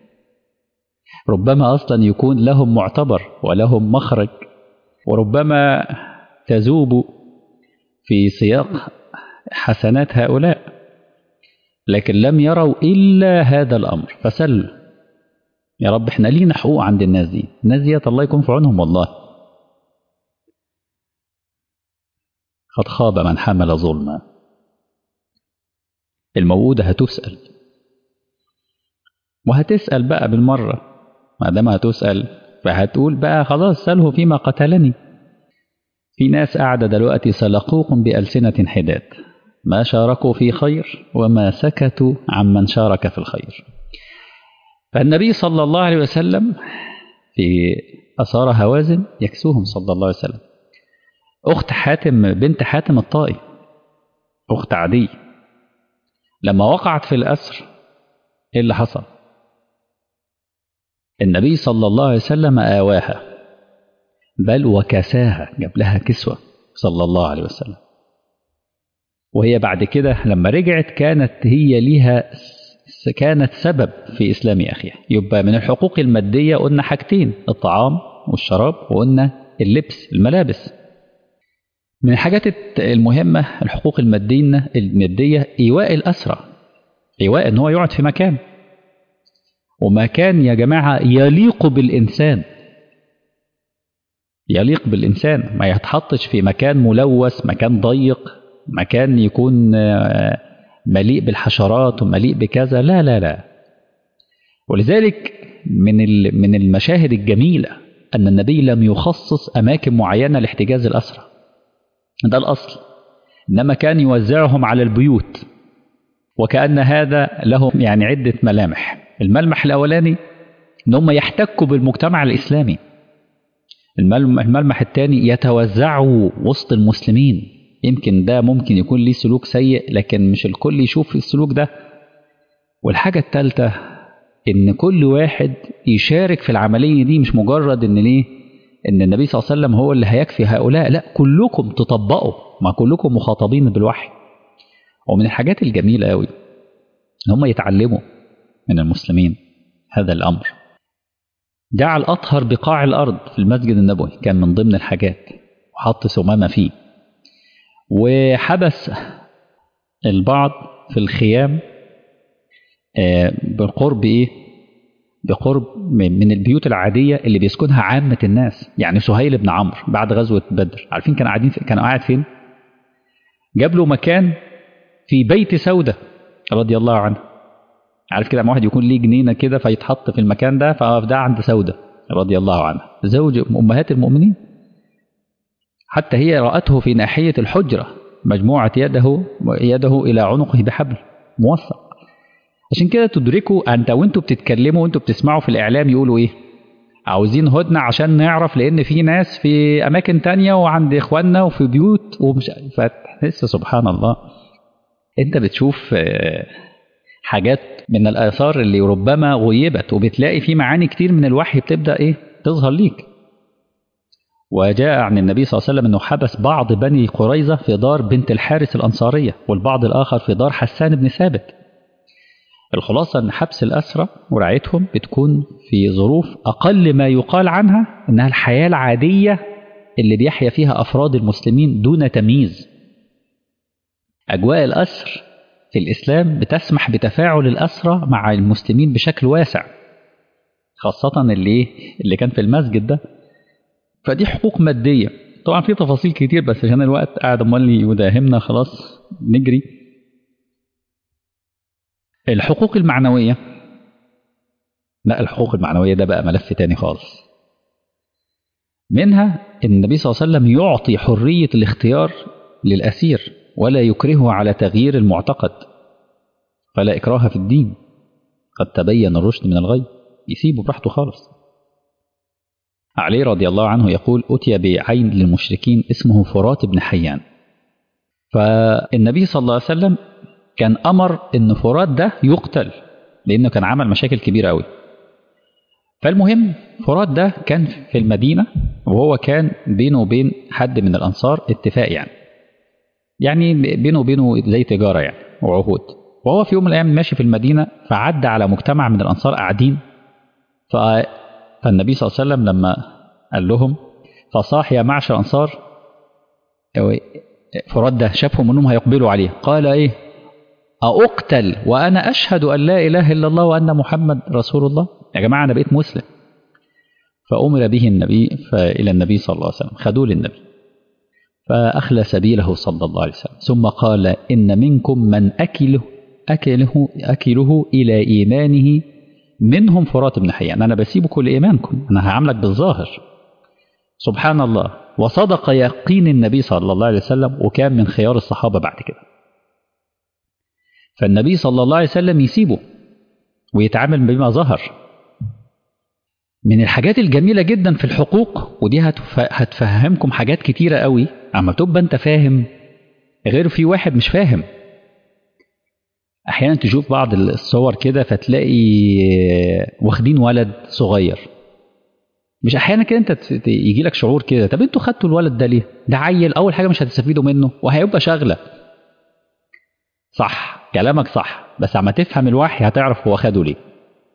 ربما أصلا يكون لهم معتبر ولهم مخرج وربما تذوب في سياق حسنات هؤلاء لكن لم يروا إلا هذا الأمر فسلوا يا رب احنا لينا حقوق عند الناس دي الناس دي الله يكون في عونهم والله قد خاب من حمل ظلما الموءودة هتسأل وهتسأل بقى بالمرة ما دام هتسأل فهتقول بقى خلاص سأله فيما قتلني في ناس قاعدة دلوقتي سلقوكم بألسنة حداد ما شاركوا في خير وما سكتوا عمن شارك في الخير فالنبي صلى الله عليه وسلم في أسار هوازن يكسوهم صلى الله عليه وسلم أخت حاتم بنت حاتم الطائي أخت عدي لما وقعت في الأسر إيه اللي حصل النبي صلى الله عليه وسلم آواها بل وكساها جاب لها كسوة صلى الله عليه وسلم وهي بعد كده لما رجعت كانت هي ليها كانت سبب في إسلام أخيها يبقى من الحقوق المادية قلنا حاجتين الطعام والشراب وقلنا اللبس الملابس من الحاجات المهمة الحقوق المادية المادية إيواء الأسرة إيواء إن هو يقعد في مكان ومكان يا جماعة يليق بالإنسان يليق بالإنسان ما يتحطش في مكان ملوث مكان ضيق مكان يكون مليء بالحشرات ومليء بكذا لا لا لا ولذلك من من المشاهد الجميلة أن النبي لم يخصص أماكن معينة لاحتجاز الأسرى ده الأصل إنما كان يوزعهم على البيوت وكأن هذا له يعني عدة ملامح الملمح الأولاني إن هم يحتكوا بالمجتمع الإسلامي الملمح الثاني يتوزعوا وسط المسلمين يمكن ده ممكن يكون ليه سلوك سيء لكن مش الكل يشوف السلوك ده والحاجة الثالثة إن كل واحد يشارك في العملية دي مش مجرد إن ليه إن النبي صلى الله عليه وسلم هو اللي هيكفي هؤلاء لا كلكم تطبقوا ما كلكم مخاطبين بالوحي ومن الحاجات الجميلة أوي إن هم يتعلموا من المسلمين هذا الأمر جعل أطهر بقاع الأرض في المسجد النبوي كان من ضمن الحاجات وحط سمامة فيه وحبس البعض في الخيام بقرب إيه بقرب من البيوت العادية اللي بيسكنها عامة الناس يعني سهيل بن عمرو بعد غزوة بدر عارفين كانوا قاعدين كانوا قاعد فين جاب له مكان في بيت سودة رضي الله عنه عارف كده لما واحد يكون ليه جنينة كده فيتحط في المكان ده فده عند سودة رضي الله عنها زوج أمهات المؤمنين حتى هي رأته في ناحية الحجرة مجموعة يده يده إلى عنقه بحبل موثق عشان كده تدركوا أنت وأنتوا بتتكلموا وأنتوا بتسمعوا في الإعلام يقولوا إيه عاوزين هدنة عشان نعرف لأن في ناس في أماكن تانية وعند إخواننا وفي بيوت ومش فتحس سبحان الله أنت بتشوف حاجات من الآثار اللي ربما غيبت وبتلاقي في معاني كتير من الوحي بتبدأ إيه تظهر ليك وجاء عن النبي صلى الله عليه وسلم أنه حبس بعض بني قريظة في دار بنت الحارث الأنصارية والبعض الآخر في دار حسان بن ثابت الخلاصة أن حبس الأسرة ورعايتهم بتكون في ظروف أقل ما يقال عنها أنها الحياة العادية اللي بيحيا فيها أفراد المسلمين دون تمييز أجواء الأسر في الإسلام بتسمح بتفاعل الأسرة مع المسلمين بشكل واسع خاصة اللي اللي كان في المسجد ده فدي حقوق مادية طبعا في تفاصيل كتير بس عشان الوقت قاعد امال يداهمنا خلاص نجري الحقوق المعنوية لا الحقوق المعنوية ده بقى ملف تاني خالص منها ان النبي صلى الله عليه وسلم يعطي حرية الاختيار للأسير ولا يكرهه على تغيير المعتقد فلا إكراه في الدين قد تبين الرشد من الغي يسيبه براحته خالص علي رضي الله عنه يقول أتي بعين للمشركين اسمه فرات بن حيان فالنبي صلى الله عليه وسلم كان أمر أن فرات ده يقتل لأنه كان عمل مشاكل كبيرة أوي فالمهم فرات ده كان في المدينة وهو كان بينه وبين حد من الأنصار اتفاق يعني يعني بينه وبينه زي تجارة يعني وعهود وهو في يوم من الأيام ماشي في المدينة فعدى على مجتمع من الأنصار قاعدين فالنبي صلى الله عليه وسلم لما قال لهم فصاح يا معشر الأنصار فرات ده شافهم أنهم هيقبلوا عليه قال إيه أقتل وأنا أشهد أن لا إله إلا الله وأن محمد رسول الله يا جماعة أنا بقيت مسلم فأمر به النبي إلى النبي صلى الله عليه وسلم خدوه للنبي فأخلى سبيله صلى الله عليه وسلم ثم قال إن منكم من أكله أكله أكله إلى إيمانه منهم فرات بن حيان أنا بسيب كل إيمانكم أنا هعاملك بالظاهر سبحان الله وصدق يقين النبي صلى الله عليه وسلم وكان من خيار الصحابة بعد كده فالنبي صلى الله عليه وسلم يسيبه ويتعامل بما ظهر من الحاجات الجميلة جدا في الحقوق ودي هتفهمكم حاجات كتيرة قوي اما تبقى انت فاهم غير في واحد مش فاهم احيانا تشوف بعض الصور كده فتلاقي واخدين ولد صغير مش احيانا كده انت يجي لك شعور كده طب انتوا خدتوا الولد ده ليه ده عيل اول حاجه مش هتستفيدوا منه وهيبقى شغله صح كلامك صح بس عما تفهم الوحي هتعرف هو خده ليه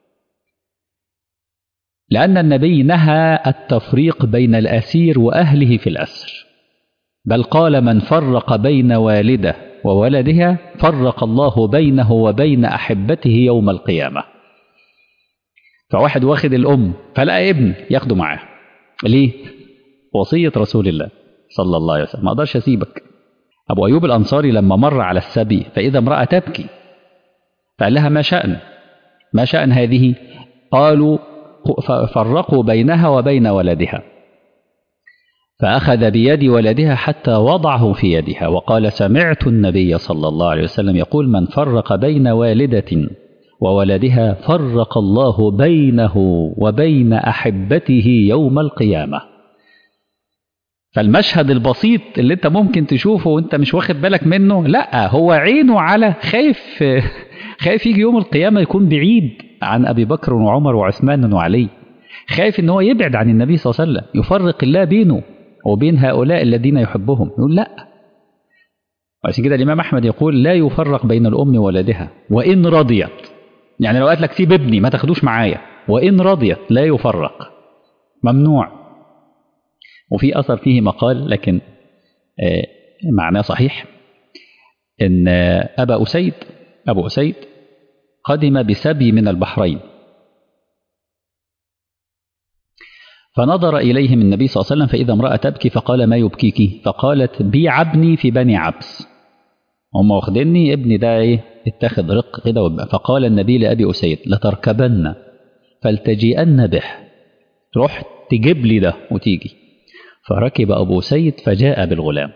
لأن النبي نهى التفريق بين الأسير وأهله في الأسر بل قال من فرق بين والده وولدها فرق الله بينه وبين أحبته يوم القيامة فواحد واخد الأم فلقى ابن ياخده معاه ليه؟ وصية رسول الله صلى الله عليه وسلم ما أقدرش أسيبك أبو أيوب الأنصاري لما مر على السبي فإذا امرأة تبكي فقال لها ما شأن ما شأن هذه قالوا فرقوا بينها وبين ولدها فأخذ بيد ولدها حتى وضعه في يدها وقال سمعت النبي صلى الله عليه وسلم يقول من فرق بين والدة وولدها فرق الله بينه وبين أحبته يوم القيامة فالمشهد البسيط اللي انت ممكن تشوفه وانت مش واخد بالك منه لا هو عينه على خايف خايف يجي يوم القيامة يكون بعيد عن أبي بكر وعمر وعثمان وعلي خايف ان هو يبعد عن النبي صلى الله عليه وسلم يفرق الله بينه وبين هؤلاء الذين يحبهم يقول لا وعشان كده الإمام أحمد يقول لا يفرق بين الأم وولدها وإن رضيت يعني لو قالت لك سيب ابني ما تاخدوش معايا وإن رضيت لا يفرق ممنوع وفي أثر فيه مقال لكن معناه صحيح إن أبا أسيد أبو أسيد قدم بسبي من البحرين فنظر إليهم النبي صلى الله عليه وسلم فإذا امرأة تبكي فقال ما يبكيك فقالت بيع ابني في بني عبس هم واخديني ابني ده ايه اتخذ رق كده فقال النبي لأبي أسيد لتركبن فلتجيئن به روح تجيب لي ده وتيجي فركب أبو سيد فجاء بالغلام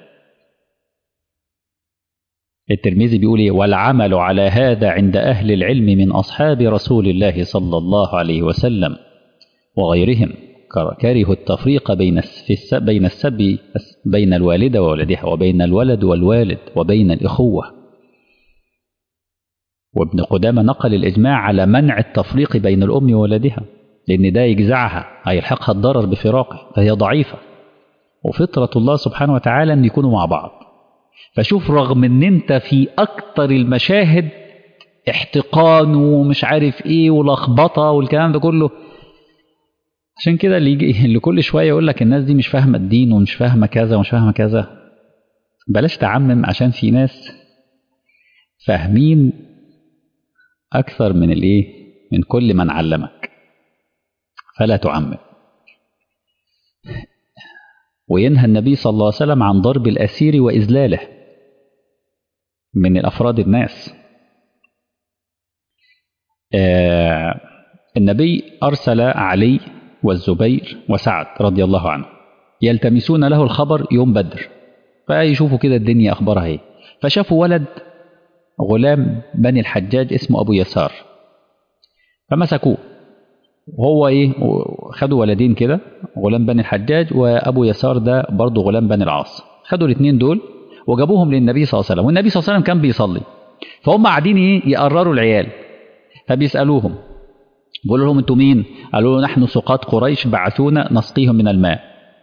الترمذي بيقول ايه والعمل على هذا عند أهل العلم من أصحاب رسول الله صلى الله عليه وسلم وغيرهم كره التفريق بين في بين السب بين الوالدة وولدها وبين الولد والوالد وبين الإخوة وابن قدامة نقل الإجماع على منع التفريق بين الأم وولدها لأن ده يجزعها هيلحقها الضرر بفراقه فهي ضعيفة وفطرة الله سبحانه وتعالى أن يكونوا مع بعض فشوف رغم أن أنت في أكتر المشاهد احتقان ومش عارف ايه ولخبطه والكلام ده كله عشان كده اللي يجي اللي كل شويه يقول لك الناس دي مش فاهمه الدين ومش فاهمه كذا ومش فاهمه كذا بلاش تعمم عشان في ناس فاهمين اكثر من الايه من كل من علمك فلا تعمم وينهى النبي صلى الله عليه وسلم عن ضرب الاسير واذلاله من الافراد الناس آه النبي ارسل علي والزبير وسعد رضي الله عنه يلتمسون له الخبر يوم بدر فيشوفوا كده الدنيا أخبارها ايه فشافوا ولد غلام بني الحجاج اسمه أبو يسار فمسكوه وهو ايه خدوا ولدين كده غلام بني الحجاج وأبو يسار ده برضه غلام بني العاص خدوا الاثنين دول وجابوهم للنبي صلى الله عليه وسلم والنبي صلى الله عليه وسلم كان بيصلي فهم قاعدين ايه يقرروا العيال فبيسألوهم بيقولوا لهم انتوا مين؟ قالوا له نحن سقاط قريش بعثونا نسقيهم من الماء.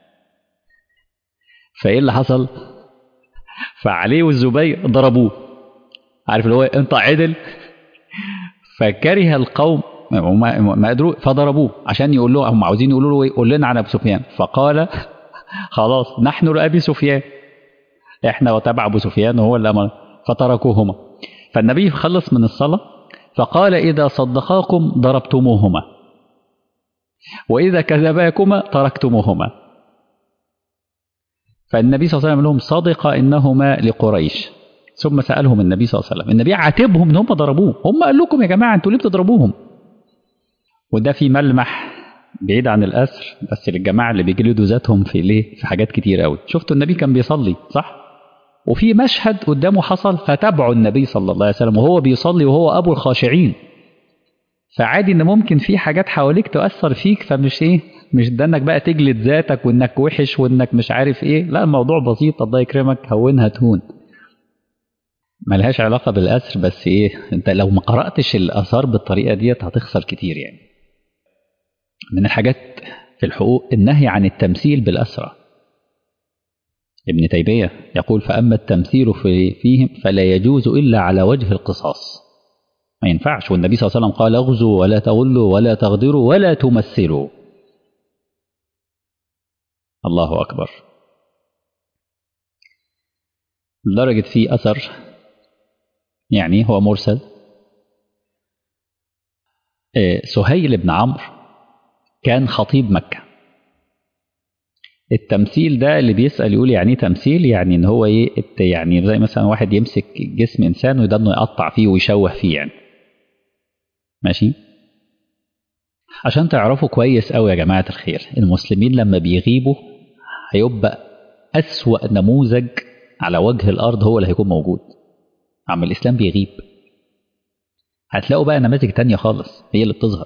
فايه اللي حصل؟ فعلي والزبير ضربوه. عارف اللي هو انت عدل فكره القوم ما قدروا فضربوه عشان يقول له هم عاوزين يقولوا له قول لنا عن ابو سفيان فقال خلاص نحن لابي سفيان احنا وتبع ابو سفيان وهو اللي امر فتركوهما فالنبي خلص من الصلاه فقال إذا صدقاكم ضربتموهما وإذا كذباكما تركتموهما فالنبي صلى الله عليه وسلم لهم صدق إنهما لقريش ثم سألهم النبي صلى الله عليه وسلم النبي عاتبهم إن هم ضربوه هم قال لكم يا جماعة أنتوا ليه بتضربوهم وده في ملمح بعيد عن الأسر بس للجماعة اللي بيجلدوا ذاتهم في ليه في حاجات كتير قوي شفتوا النبي كان بيصلي صح وفي مشهد قدامه حصل فتبعوا النبي صلى الله عليه وسلم وهو بيصلي وهو أبو الخاشعين فعادي ان ممكن في حاجات حواليك تؤثر فيك فمش ايه مش ده انك بقى تجلد ذاتك وانك وحش وانك مش عارف ايه لا الموضوع بسيط الله يكرمك هونها تهون ملهاش علاقة بالأسر بس ايه انت لو ما قرأتش الآثار بالطريقة ديت هتخسر كتير يعني من الحاجات في الحقوق النهي عن التمثيل بالأسرة ابن تيمية يقول فأما التمثيل في فيهم فلا يجوز إلا على وجه القصاص ما ينفعش والنبي صلى الله عليه وسلم قال اغزوا ولا تغلوا ولا تغدروا ولا تمثلوا الله أكبر لدرجة في أثر يعني هو مرسل سهيل بن عمرو كان خطيب مكة التمثيل ده اللي بيسأل يقول يعني تمثيل يعني ان هو ايه يعني زي مثلا واحد يمسك جسم انسان وده انه يقطع فيه ويشوه فيه يعني ماشي عشان تعرفوا كويس قوي يا جماعة الخير المسلمين لما بيغيبوا هيبقى أسوأ نموذج على وجه الأرض هو اللي هيكون موجود عم الإسلام بيغيب هتلاقوا بقى نماذج تانية خالص هي اللي بتظهر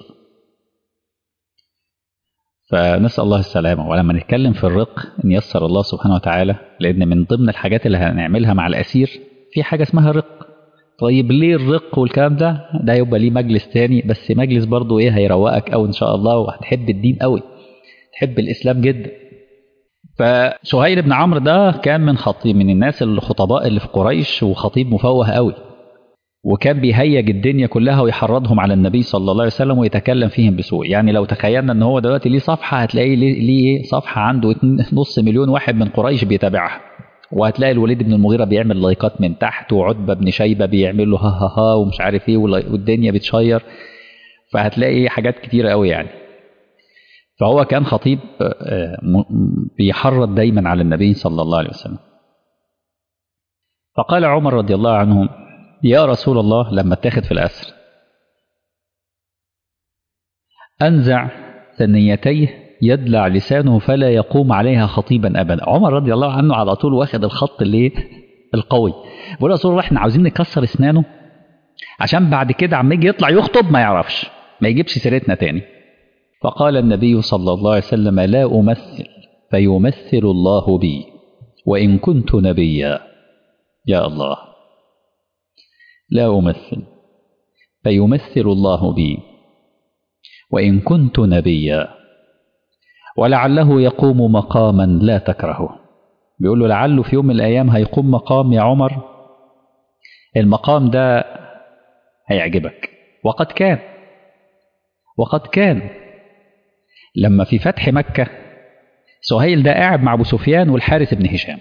فنسأل الله السلامة ولما نتكلم في الرق إن يسر الله سبحانه وتعالى لأن من ضمن الحاجات اللي هنعملها مع الأسير في حاجة اسمها رق طيب ليه الرق والكلام ده ده يبقى ليه مجلس تاني بس مجلس برضو ايه هيروقك أو إن شاء الله وهتحب الدين قوي تحب الإسلام جدا فسهيل بن عمرو ده كان من خطيب من الناس الخطباء اللي في قريش وخطيب مفوه قوي وكان بيهيج الدنيا كلها ويحرضهم على النبي صلى الله عليه وسلم ويتكلم فيهم بسوء يعني لو تخيلنا ان هو دلوقتي ليه صفحه هتلاقيه ليه صفحه عنده نص مليون واحد من قريش بيتابعها وهتلاقي الوليد بن المغيرة بيعمل لايكات من تحت وعتبة بن شيبة بيعمل له ها ها ها ومش عارف ايه والدنيا بتشير فهتلاقي حاجات كتيرة قوي يعني فهو كان خطيب بيحرض دايما على النبي صلى الله عليه وسلم فقال عمر رضي الله عنه يا رسول الله لما اتاخد في الأسر أنزع ثنيتيه يدلع لسانه فلا يقوم عليها خطيبا ابدا عمر رضي الله عنه على طول واخد الخط اللي القوي بيقول رسول الله احنا عاوزين نكسر اسنانه عشان بعد كده عم يجي يطلع يخطب ما يعرفش ما يجيبش سيرتنا تاني فقال النبي صلى الله عليه وسلم لا امثل فيمثل الله بي وان كنت نبيا يا الله لا امثل فيمثل الله بي وان كنت نبيا ولعله يقوم مقاما لا تكرهه بيقول له لعله في يوم من الأيام هيقوم مقام يا عمر المقام ده هيعجبك وقد كان وقد كان لما في فتح مكة سهيل ده قاعد مع أبو سفيان والحارث بن هشام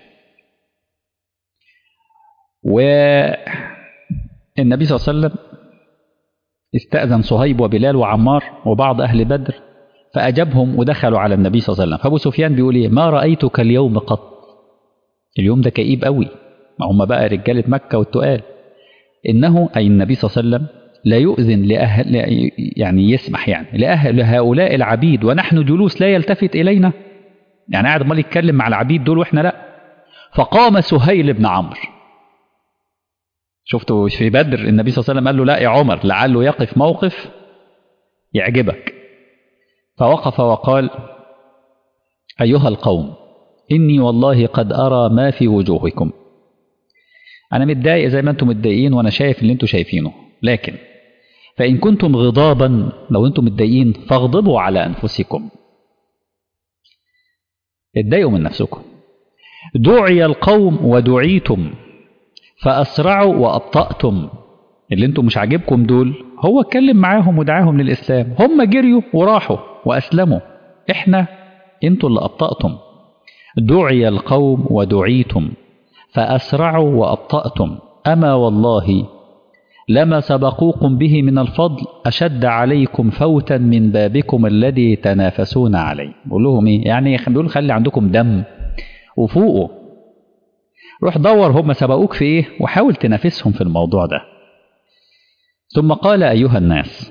والنبي صلى الله عليه وسلم استأذن صهيب وبلال وعمار وبعض أهل بدر فأجابهم ودخلوا على النبي صلى الله عليه وسلم فأبو سفيان بيقول إيه ما رأيتك اليوم قط اليوم ده كئيب قوي ما هم بقى رجالة مكة والتقال إنه أي النبي صلى الله عليه وسلم لا يؤذن لأهل يعني يسمح يعني لأهل هؤلاء العبيد ونحن جلوس لا يلتفت إلينا يعني قاعد مال يتكلم مع العبيد دول وإحنا لا فقام سهيل بن عمرو شفتوا في بدر النبي صلى الله عليه وسلم قال له لا يا عمر لعله يقف موقف يعجبك فوقف وقال أيها القوم إني والله قد أرى ما في وجوهكم أنا متضايق زي ما أنتم متضايقين وأنا شايف اللي أنتم شايفينه لكن فإن كنتم غضابا لو أنتم متضايقين فاغضبوا على أنفسكم اتضايقوا من نفسكم دعي القوم ودعيتم فأسرعوا وأبطأتم اللي أنتم مش عاجبكم دول هو اتكلم معاهم ودعاهم للإسلام هم جريوا وراحوا وأسلموا إحنا أنتوا اللي أبطأتم دعي القوم ودعيتم فأسرعوا وأبطأتم أما والله لما سبقوكم به من الفضل أشد عليكم فوتا من بابكم الذي تنافسون عليه بقول لهم إيه يعني بيقول خلي عندكم دم وفوقوا روح دور هم سبقوك في إيه وحاول تنافسهم في الموضوع ده ثم قال أيها الناس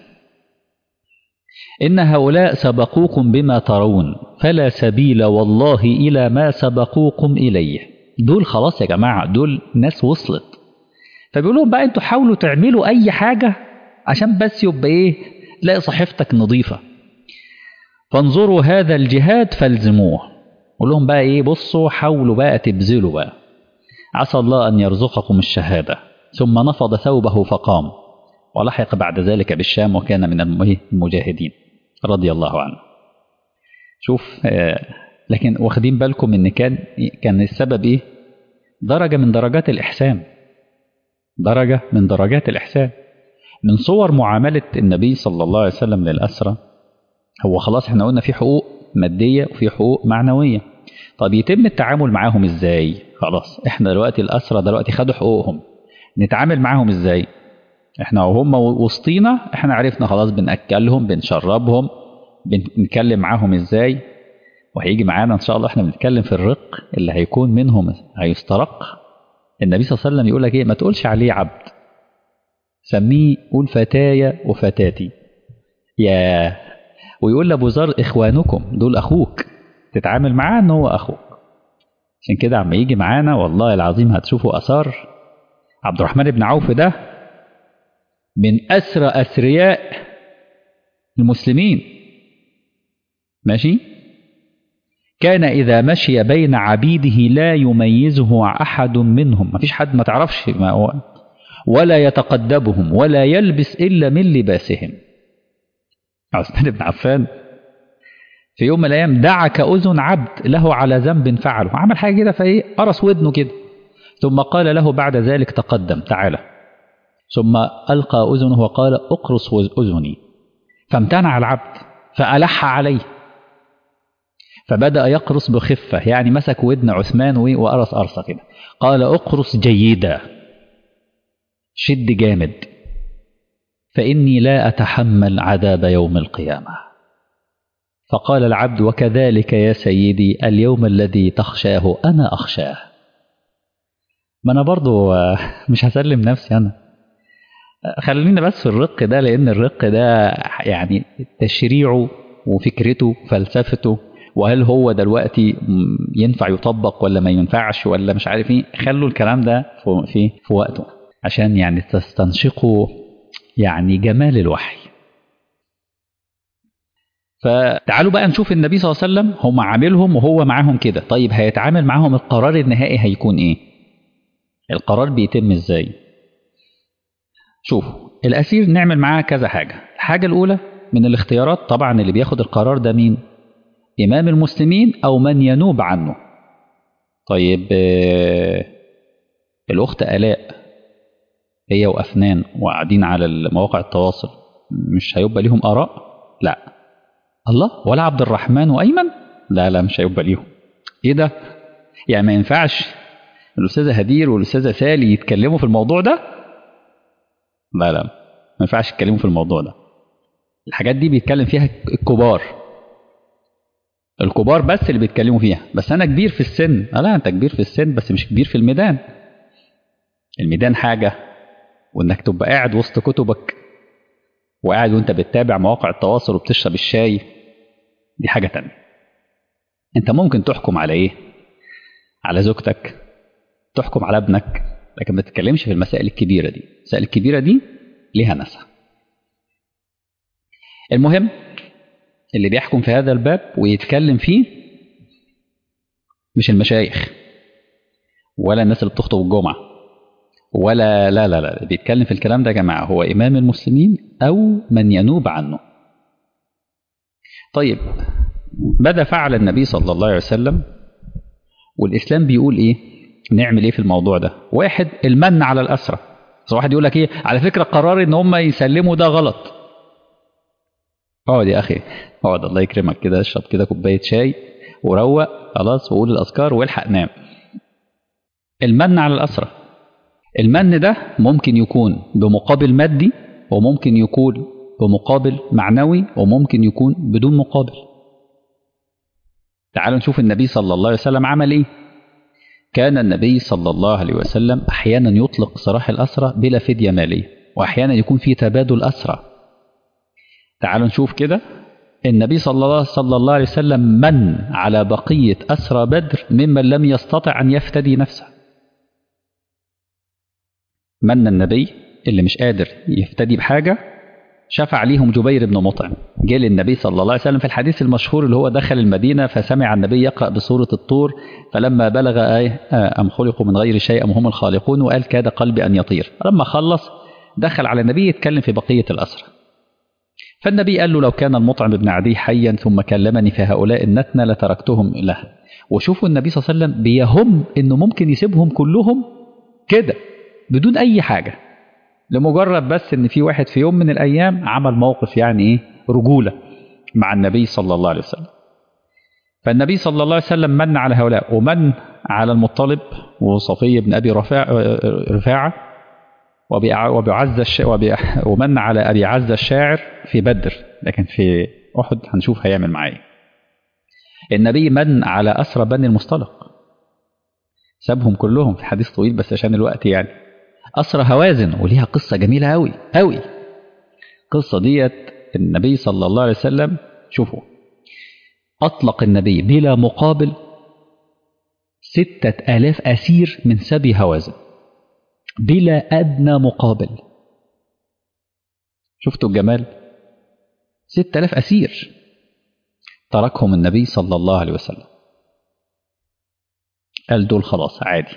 إن هؤلاء سبقوكم بما ترون فلا سبيل والله إلى ما سبقوكم إليه دول خلاص يا جماعة دول ناس وصلت فبيقول لهم بقى انتوا حاولوا تعملوا أي حاجة عشان بس يبقى إيه تلاقي صحيفتك نظيفة فانظروا هذا الجهاد فالزموه قول لهم بقى ايه بصوا حاولوا بقى تبذلوا بقى عسى الله أن يرزقكم الشهادة ثم نفض ثوبه فقام ولحق بعد ذلك بالشام وكان من المجاهدين رضي الله عنه شوف آه لكن واخدين بالكم ان كان كان السبب ايه درجة من درجات الإحسان درجة من درجات الإحسان من صور معاملة النبي صلى الله عليه وسلم للأسرة هو خلاص احنا قلنا في حقوق مادية وفي حقوق معنوية طب يتم التعامل معاهم ازاي خلاص احنا دلوقتي الأسرة دلوقتي خدوا حقوقهم نتعامل معاهم ازاي احنا وهم وسطينا احنا عرفنا خلاص بنأكلهم بنشربهم بنتكلم معاهم ازاي وهيجي معانا ان شاء الله احنا بنتكلم في الرق اللي هيكون منهم هيسترق النبي صلى الله عليه وسلم يقول لك ايه ما تقولش عليه عبد سميه قول فتايا وفتاتي يا ويقول لابو ذر اخوانكم دول اخوك تتعامل معاه ان هو اخوك عشان كده عم يجي معانا والله العظيم هتشوفوا اثار عبد الرحمن بن عوف ده من اسرى اثرياء المسلمين ماشي كان إذا مشي بين عبيده لا يميزه أحد منهم ما فيش حد ما تعرفش ما هو ولا يتقدبهم ولا يلبس إلا من لباسهم عثمان بن عفان في يوم من الأيام دعك أذن عبد له على ذنب فعله عمل حاجة كده فإيه قرص ودنه كده ثم قال له بعد ذلك تقدم تعالى ثم ألقى أذنه وقال أقرص أذني فامتنع العبد فألح عليه فبدأ يقرص بخفة يعني مسك ودن عثمان وقرص قرصة كده قال اقرص جيدا شد جامد فإني لا أتحمل عذاب يوم القيامة فقال العبد وكذلك يا سيدي اليوم الذي تخشاه أنا أخشاه ما أنا برضو مش هسلم نفسي أنا خلينا بس في الرق ده لأن الرق ده يعني تشريعه وفكرته فلسفته وهل هو دلوقتي ينفع يطبق ولا ما ينفعش ولا مش عارف ايه خلوا الكلام ده في في وقته عشان يعني تستنشقوا يعني جمال الوحي فتعالوا بقى نشوف النبي صلى الله عليه وسلم هم عاملهم وهو معاهم كده طيب هيتعامل معاهم القرار النهائي هيكون ايه القرار بيتم ازاي شوفوا الاسير نعمل معاه كذا حاجه الحاجه الاولى من الاختيارات طبعا اللي بياخد القرار ده مين إمام المسلمين أو من ينوب عنه طيب الأخت آلاء هي وأفنان وقاعدين على مواقع التواصل مش هيبقى ليهم آراء لا الله ولا عبد الرحمن وأيمن لا لا مش هيبقى ليهم إيه ده يعني ما ينفعش الأستاذة هدير والأستاذة سالي يتكلموا في الموضوع ده لا لا ما ينفعش يتكلموا في الموضوع ده الحاجات دي بيتكلم فيها الكبار الكبار بس اللي بيتكلموا فيها بس انا كبير في السن لا انت كبير في السن بس مش كبير في الميدان الميدان حاجة وانك تبقى قاعد وسط كتبك وقاعد وانت بتتابع مواقع التواصل وبتشرب الشاي دي حاجة تانية انت ممكن تحكم على ايه على زوجتك تحكم على ابنك لكن ما تتكلمش في المسائل الكبيرة دي المسائل الكبيرة دي ليها ناسها المهم اللي بيحكم في هذا الباب ويتكلم فيه مش المشايخ ولا الناس اللي بتخطب الجمعة ولا لا لا لا بيتكلم في الكلام ده يا جماعة هو إمام المسلمين أو من ينوب عنه طيب ماذا فعل النبي صلى الله عليه وسلم والإسلام بيقول إيه نعمل إيه في الموضوع ده واحد المن على الأسرة واحد يقول لك إيه على فكرة قرار إن هم يسلموا ده غلط اقعد يا اخي اقعد الله يكرمك كده اشرب كده كوبايه شاي وروق خلاص وقول الاذكار والحق نام المن على الاسره المن ده ممكن يكون بمقابل مادي وممكن يكون بمقابل معنوي وممكن يكون بدون مقابل تعالوا نشوف النبي صلى الله عليه وسلم عمل ايه كان النبي صلى الله عليه وسلم احيانا يطلق سراح الاسرى بلا فديه ماليه واحيانا يكون في تبادل اسرى تعالوا نشوف كده النبي صلى الله, صلى الله عليه وسلم من على بقية أسرى بدر ممن لم يستطع أن يفتدي نفسه من النبي اللي مش قادر يفتدي بحاجة شفع ليهم جبير بن مطعم جه للنبي صلى الله عليه وسلم في الحديث المشهور اللي هو دخل المدينة فسمع النبي يقرأ بسورة الطور فلما بلغ آية أم خلقوا من غير شيء أم هم الخالقون وقال كاد قلبي أن يطير لما خلص دخل على النبي يتكلم في بقية الأسرى فالنبي قال له لو كان المطعم بن عدي حيا ثم كلمني في هؤلاء النتنة لتركتهم له وشوفوا النبي صلى الله عليه وسلم بيهم انه ممكن يسيبهم كلهم كده بدون اي حاجه لمجرد بس ان في واحد في يوم من الايام عمل موقف يعني ايه رجوله مع النبي صلى الله عليه وسلم فالنبي صلى الله عليه وسلم من على هؤلاء ومن على المطلب وصفي بن ابي رفاع رفاعه وبعز الش... وب... ومن على ابي عز الشاعر في بدر لكن في احد هنشوف هيعمل معاه ايه النبي من على أسرى بني المصطلق سابهم كلهم في حديث طويل بس عشان الوقت يعني أسرى هوازن وليها قصة جميلة أوي أوي القصة ديت النبي صلى الله عليه وسلم شوفوا أطلق النبي بلا مقابل ستة آلاف أسير من سبي هوازن بلا أدنى مقابل شفتوا الجمال ستة آلاف أسير تركهم النبي صلى الله عليه وسلم قال دول خلاص عادي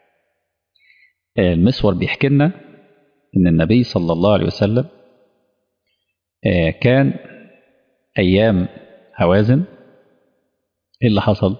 المسور بيحكي لنا ان النبي صلى الله عليه وسلم كان ايام هوازن ايه اللي حصل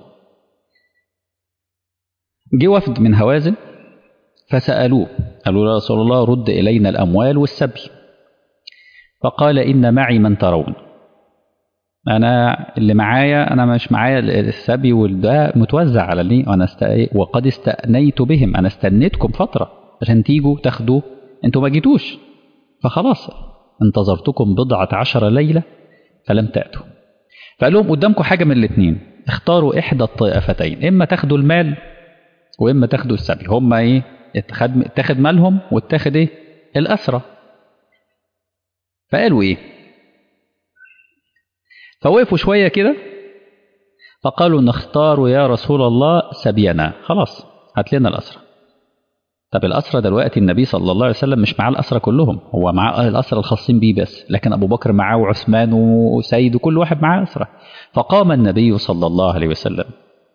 جه وفد من هوازن فسألوه قالوا يا رسول الله رد إلينا الأموال والسبي فقال إن معي من ترون انا اللي معايا انا مش معايا السبي والده متوزع على لي وانا است... وقد استأنيت بهم انا استنيتكم فتره عشان تيجوا تاخدوا انتوا ما جيتوش فخلاص انتظرتكم بضعة عشر ليلة فلم تأتوا فقال لهم قدامكم حاجة من الاثنين اختاروا إحدى الطائفتين إما تاخدوا المال وإما تاخدوا السبي هما إيه اتخد اتاخد مالهم واتاخد إيه الأسرة فقالوا إيه فوقفوا شوية كده فقالوا نختار يا رسول الله سبينا خلاص هات لنا الأسرة طب الأسرة دلوقتي النبي صلى الله عليه وسلم مش معاه الأسرة كلهم هو معاه الأسرة الخاصين بيه بس لكن أبو بكر معاه وعثمان وسيد وكل واحد معاه أسرة فقام النبي صلى الله عليه وسلم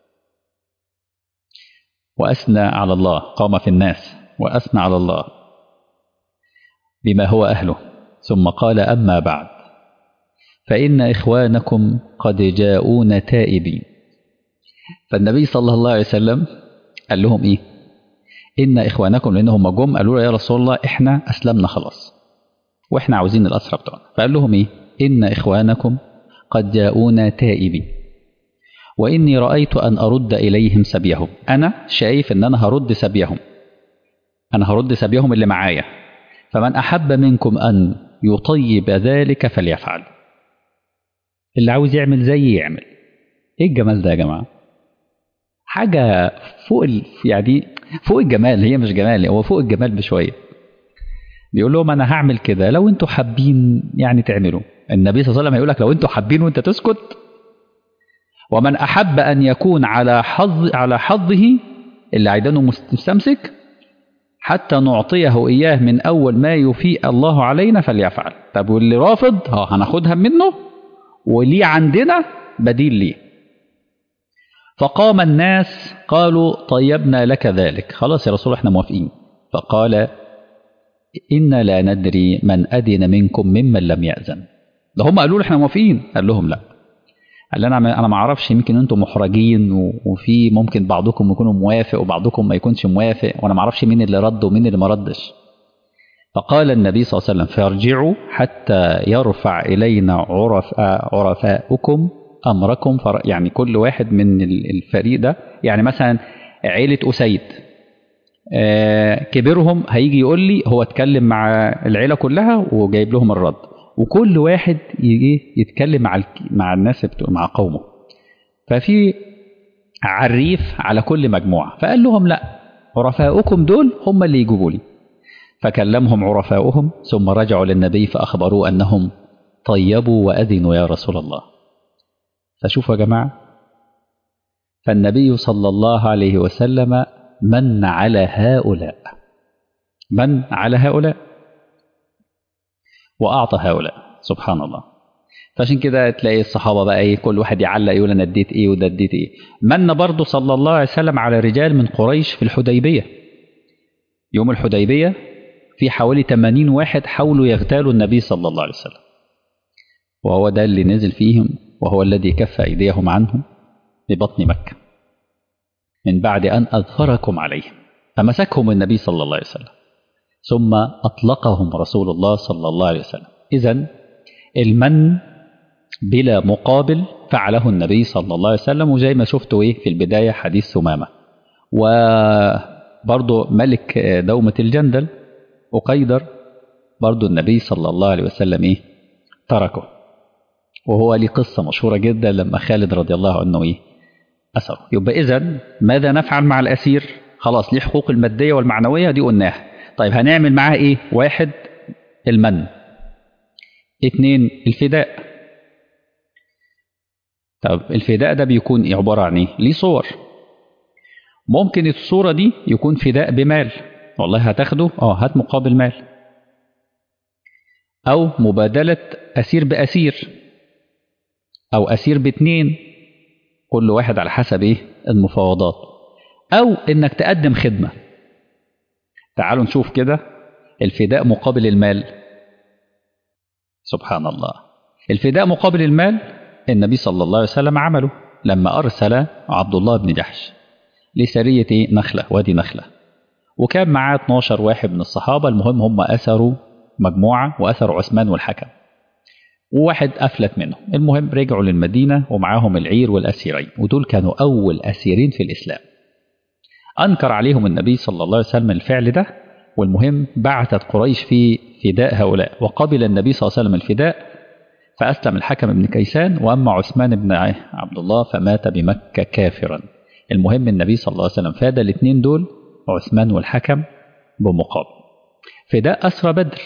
وأثنى على الله قام في الناس وأثنى على الله بما هو أهله ثم قال أما بعد فإن إخوانكم قد جاءون تائبين فالنبي صلى الله عليه وسلم قال لهم إيه إن إخوانكم لأنهم جم قالوا له يا رسول الله إحنا أسلمنا خلاص وإحنا عاوزين الأسرى بتوعنا فقال لهم إيه إن إخوانكم قد جاءون تائبين وإني رأيت أن أرد إليهم سبيهم أنا شايف أن أنا هرد سبيهم أنا هرد سبيهم اللي معايا فمن أحب منكم أن يطيب ذلك فليفعل اللي عاوز يعمل زي يعمل ايه الجمال ده يا جماعه حاجه فوق ال... يعني فوق الجمال هي مش جمال هو فوق الجمال بشويه بيقول لهم انا هعمل كده لو انتوا حابين يعني تعملوا النبي صلى الله عليه وسلم هيقول لك لو انتوا حابين وانت تسكت ومن احب ان يكون على حظ على حظه اللي عايدانه مستمسك حتى نعطيه اياه من اول ما يفيء الله علينا فليفعل طب واللي رافض ها هناخدها منه وليه عندنا بديل ليه فقام الناس قالوا طيبنا لك ذلك خلاص يا رسول احنا موافقين فقال إنا لا ندري من أذن منكم ممن لم يأذن ده هم قالوا له احنا موافقين قال لهم لا قال انا انا ما اعرفش يمكن انتم محرجين وفي ممكن بعضكم يكونوا موافق وبعضكم ما يكونش موافق وانا ما اعرفش مين اللي رد ومين اللي ما ردش فقال النبي صلى الله عليه وسلم فارجعوا حتى يرفع إلينا عرف عرفاؤكم أمركم فر يعني كل واحد من الفريق ده يعني مثلا عيلة أسيد كبيرهم هيجي يقول لي هو اتكلم مع العيلة كلها وجايب لهم الرد وكل واحد يجي يتكلم مع مع الناس مع قومه ففي عريف على كل مجموعة فقال لهم لا عرفاؤكم دول هم اللي يجيبوا لي فكلمهم عرفاؤهم ثم رجعوا للنبي فأخبروه أنهم طيبوا وأذنوا يا رسول الله فشوفوا يا جماعة فالنبي صلى الله عليه وسلم من على هؤلاء من على هؤلاء وأعطى هؤلاء سبحان الله فعشان كده تلاقي الصحابة بقى ايه كل واحد يعلق يقول انا اديت ايه وده اديت ايه من برضه صلى الله عليه وسلم على رجال من قريش في الحديبية يوم الحديبية في حوالي 80 واحد حاولوا يغتالوا النبي صلى الله عليه وسلم وهو ده اللي نزل فيهم وهو الذي كف أيديهم عنهم ببطن مكة من بعد أن أظفركم عليهم فمسكهم النبي صلى الله عليه وسلم ثم أطلقهم رسول الله صلى الله عليه وسلم إذا المن بلا مقابل فعله النبي صلى الله عليه وسلم وزي ما شفتوا إيه في البداية حديث ثمامة وبرضه ملك دومة الجندل وقيدر برضه النبي صلى الله عليه وسلم إيه تركه وهو ليه قصة مشهورة جدا لما خالد رضي الله عنه إيه أسره يبقى إذا ماذا نفعل مع الأسير خلاص ليه حقوق المادية والمعنوية دي قلناها طيب هنعمل معاه إيه واحد المن اتنين الفداء طب الفداء ده بيكون إيه عبارة عن إيه ليه صور ممكن الصورة دي يكون فداء بمال والله هتاخده اه هات مقابل مال أو مبادلة أسير بأسير أو أسير باتنين كل واحد على حسب إيه المفاوضات أو إنك تقدم خدمة تعالوا نشوف كده الفداء مقابل المال سبحان الله الفداء مقابل المال النبي صلى الله عليه وسلم عمله لما أرسل عبد الله بن جحش لسرية إيه؟ نخلة وادي نخلة وكان معاه 12 واحد من الصحابة المهم هم أسروا مجموعة وأسروا عثمان والحكم وواحد أفلت منهم المهم رجعوا للمدينة ومعاهم العير والأسيرين ودول كانوا أول أسيرين في الإسلام أنكر عليهم النبي صلى الله عليه وسلم الفعل ده والمهم بعثت قريش في فداء هؤلاء وقبل النبي صلى الله عليه وسلم الفداء فأسلم الحكم بن كيسان وأما عثمان بن عبد الله فمات بمكة كافرا المهم النبي صلى الله عليه وسلم فاد الاثنين دول عثمان والحكم بمقابل فداء أسرى بدر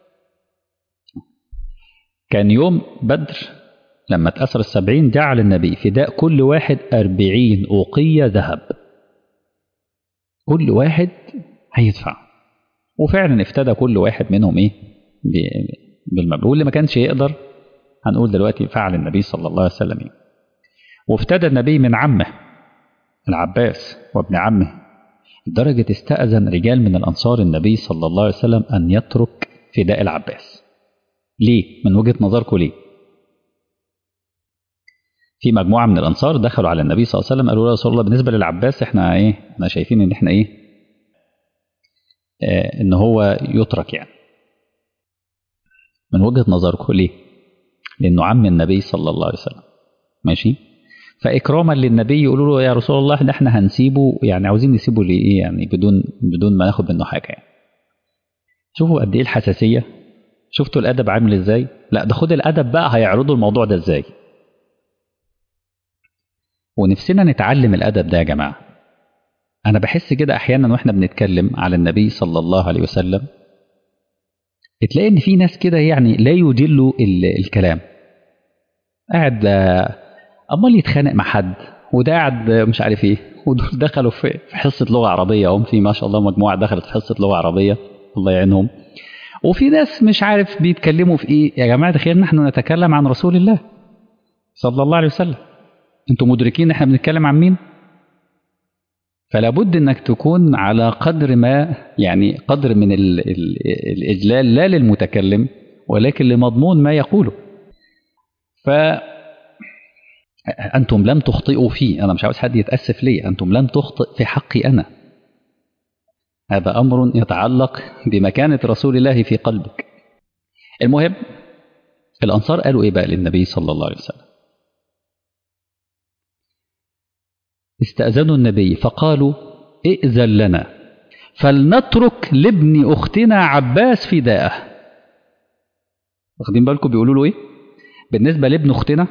كان يوم بدر لما تأسر السبعين جعل النبي فداء كل واحد أربعين أوقية ذهب كل واحد هيدفع وفعلا افتدى كل واحد منهم ايه بالمبلغ واللي ما كانش يقدر هنقول دلوقتي فعل النبي صلى الله عليه وسلم ايه وافتدى النبي من عمه العباس وابن عمه لدرجة استأذن رجال من الأنصار النبي صلى الله عليه وسلم أن يترك فداء العباس ليه؟ من وجهة نظركم ليه؟ في مجموعة من الأنصار دخلوا على النبي صلى الله عليه وسلم قالوا له يا رسول الله بالنسبة للعباس احنا ايه؟ احنا شايفين ان احنا ايه؟ اه ان هو يترك يعني. من وجهة نظركم ليه؟ لأنه عم النبي صلى الله عليه وسلم. ماشي؟ فإكراما للنبي يقولوا له يا رسول الله ده احنا هنسيبه يعني عاوزين نسيبه لإيه يعني بدون بدون ما ناخد منه حاجة يعني. شوفوا قد إيه الحساسية شفتوا الأدب عامل إزاي؟ لا ده خد الأدب بقى هيعرضوا الموضوع ده إزاي؟ ونفسنا نتعلم الأدب ده يا جماعة أنا بحس كده أحيانا وإحنا بنتكلم على النبي صلى الله عليه وسلم تلاقي إن في ناس كده يعني لا يجلوا الكلام قاعد أمال يتخانق مع حد وده قاعد مش عارف إيه ودول دخلوا في حصة لغة عربية هم في ما شاء الله مجموعة دخلت في حصة لغة عربية الله يعينهم وفي ناس مش عارف بيتكلموا في إيه يا جماعة تخيل نحن نتكلم عن رسول الله صلى الله عليه وسلم انتوا مدركين احنا بنتكلم عن مين فلا بد انك تكون على قدر ما يعني قدر من ال ال الاجلال لا للمتكلم ولكن لمضمون ما يقوله ف انتم لم تخطئوا فيه انا مش عاوز حد يتاسف لي انتم لم تخطئ في حقي انا هذا امر يتعلق بمكانه رسول الله في قلبك المهم الانصار قالوا ايه بقى للنبي صلى الله عليه وسلم استأذنوا النبي فقالوا ائذن لنا فلنترك لابن أختنا عباس فداءه واخدين بالكم بيقولوا له ايه بالنسبة لابن أختنا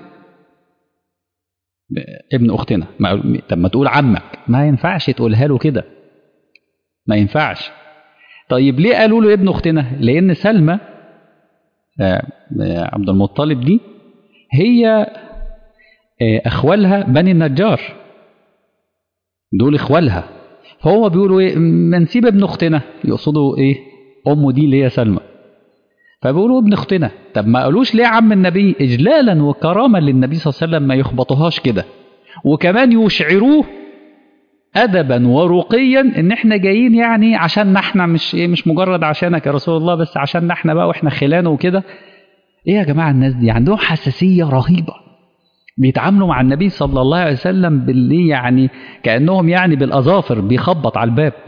ابن أختنا طب ما تقول عمك ما ينفعش تقولها له كده ما ينفعش طيب ليه قالوا له ابن أختنا لأن سلمى عبد المطلب دي هي أخوالها بني النجار دول اخوالها فهو بيقولوا ايه ما نسيب ابن اختنا يقصدوا ايه امه دي اللي هي سلمى فبيقولوا ابن اختنا طب ما قالوش ليه عم النبي اجلالا وكرامه للنبي صلى الله عليه وسلم ما يخبطوهاش كده وكمان يشعروه ادبا ورقيا ان احنا جايين يعني عشان احنا مش ايه مش مجرد عشانك يا رسول الله بس عشان احنا بقى واحنا خلانه وكده ايه يا جماعه الناس دي عندهم حساسيه رهيبه بيتعاملوا مع النبي صلى الله عليه وسلم باللي يعني كانهم يعني بالاظافر بيخبط على الباب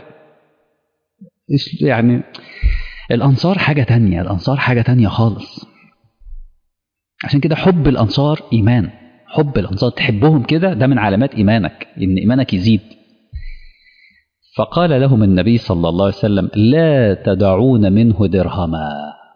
يعني الأنصار حاجة تانية الأنصار حاجة تانية خالص عشان كده حب الأنصار إيمان حب الأنصار تحبهم كده ده من علامات إيمانك إن إيمانك يزيد فقال لهم النبي صلى الله عليه وسلم لا تدعون منه درهما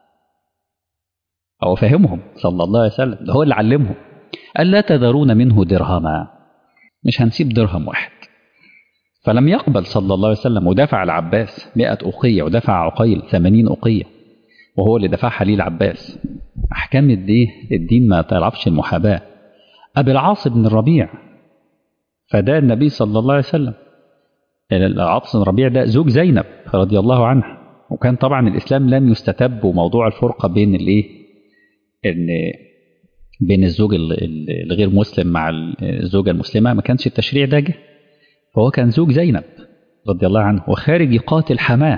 هو فهمهم صلى الله عليه وسلم ده هو اللي علمهم قال لا تذرون منه درهما مش هنسيب درهم واحد فلم يقبل صلى الله عليه وسلم ودفع العباس مئة أقية ودفع عقيل ثمانين أقية وهو اللي دفعها ليه العباس أحكام الدين الدين ما تعرفش المحاباة أبي العاص بن الربيع فده النبي صلى الله عليه وسلم العاص بن الربيع ده زوج زينب رضي الله عنها وكان طبعا الإسلام لم يستتب موضوع الفرقة بين الإيه إن بين الزوج الغير مسلم مع الزوجة المسلمة ما كانش التشريع ده جه فهو كان زوج زينب رضي الله عنه وخارج يقاتل حماه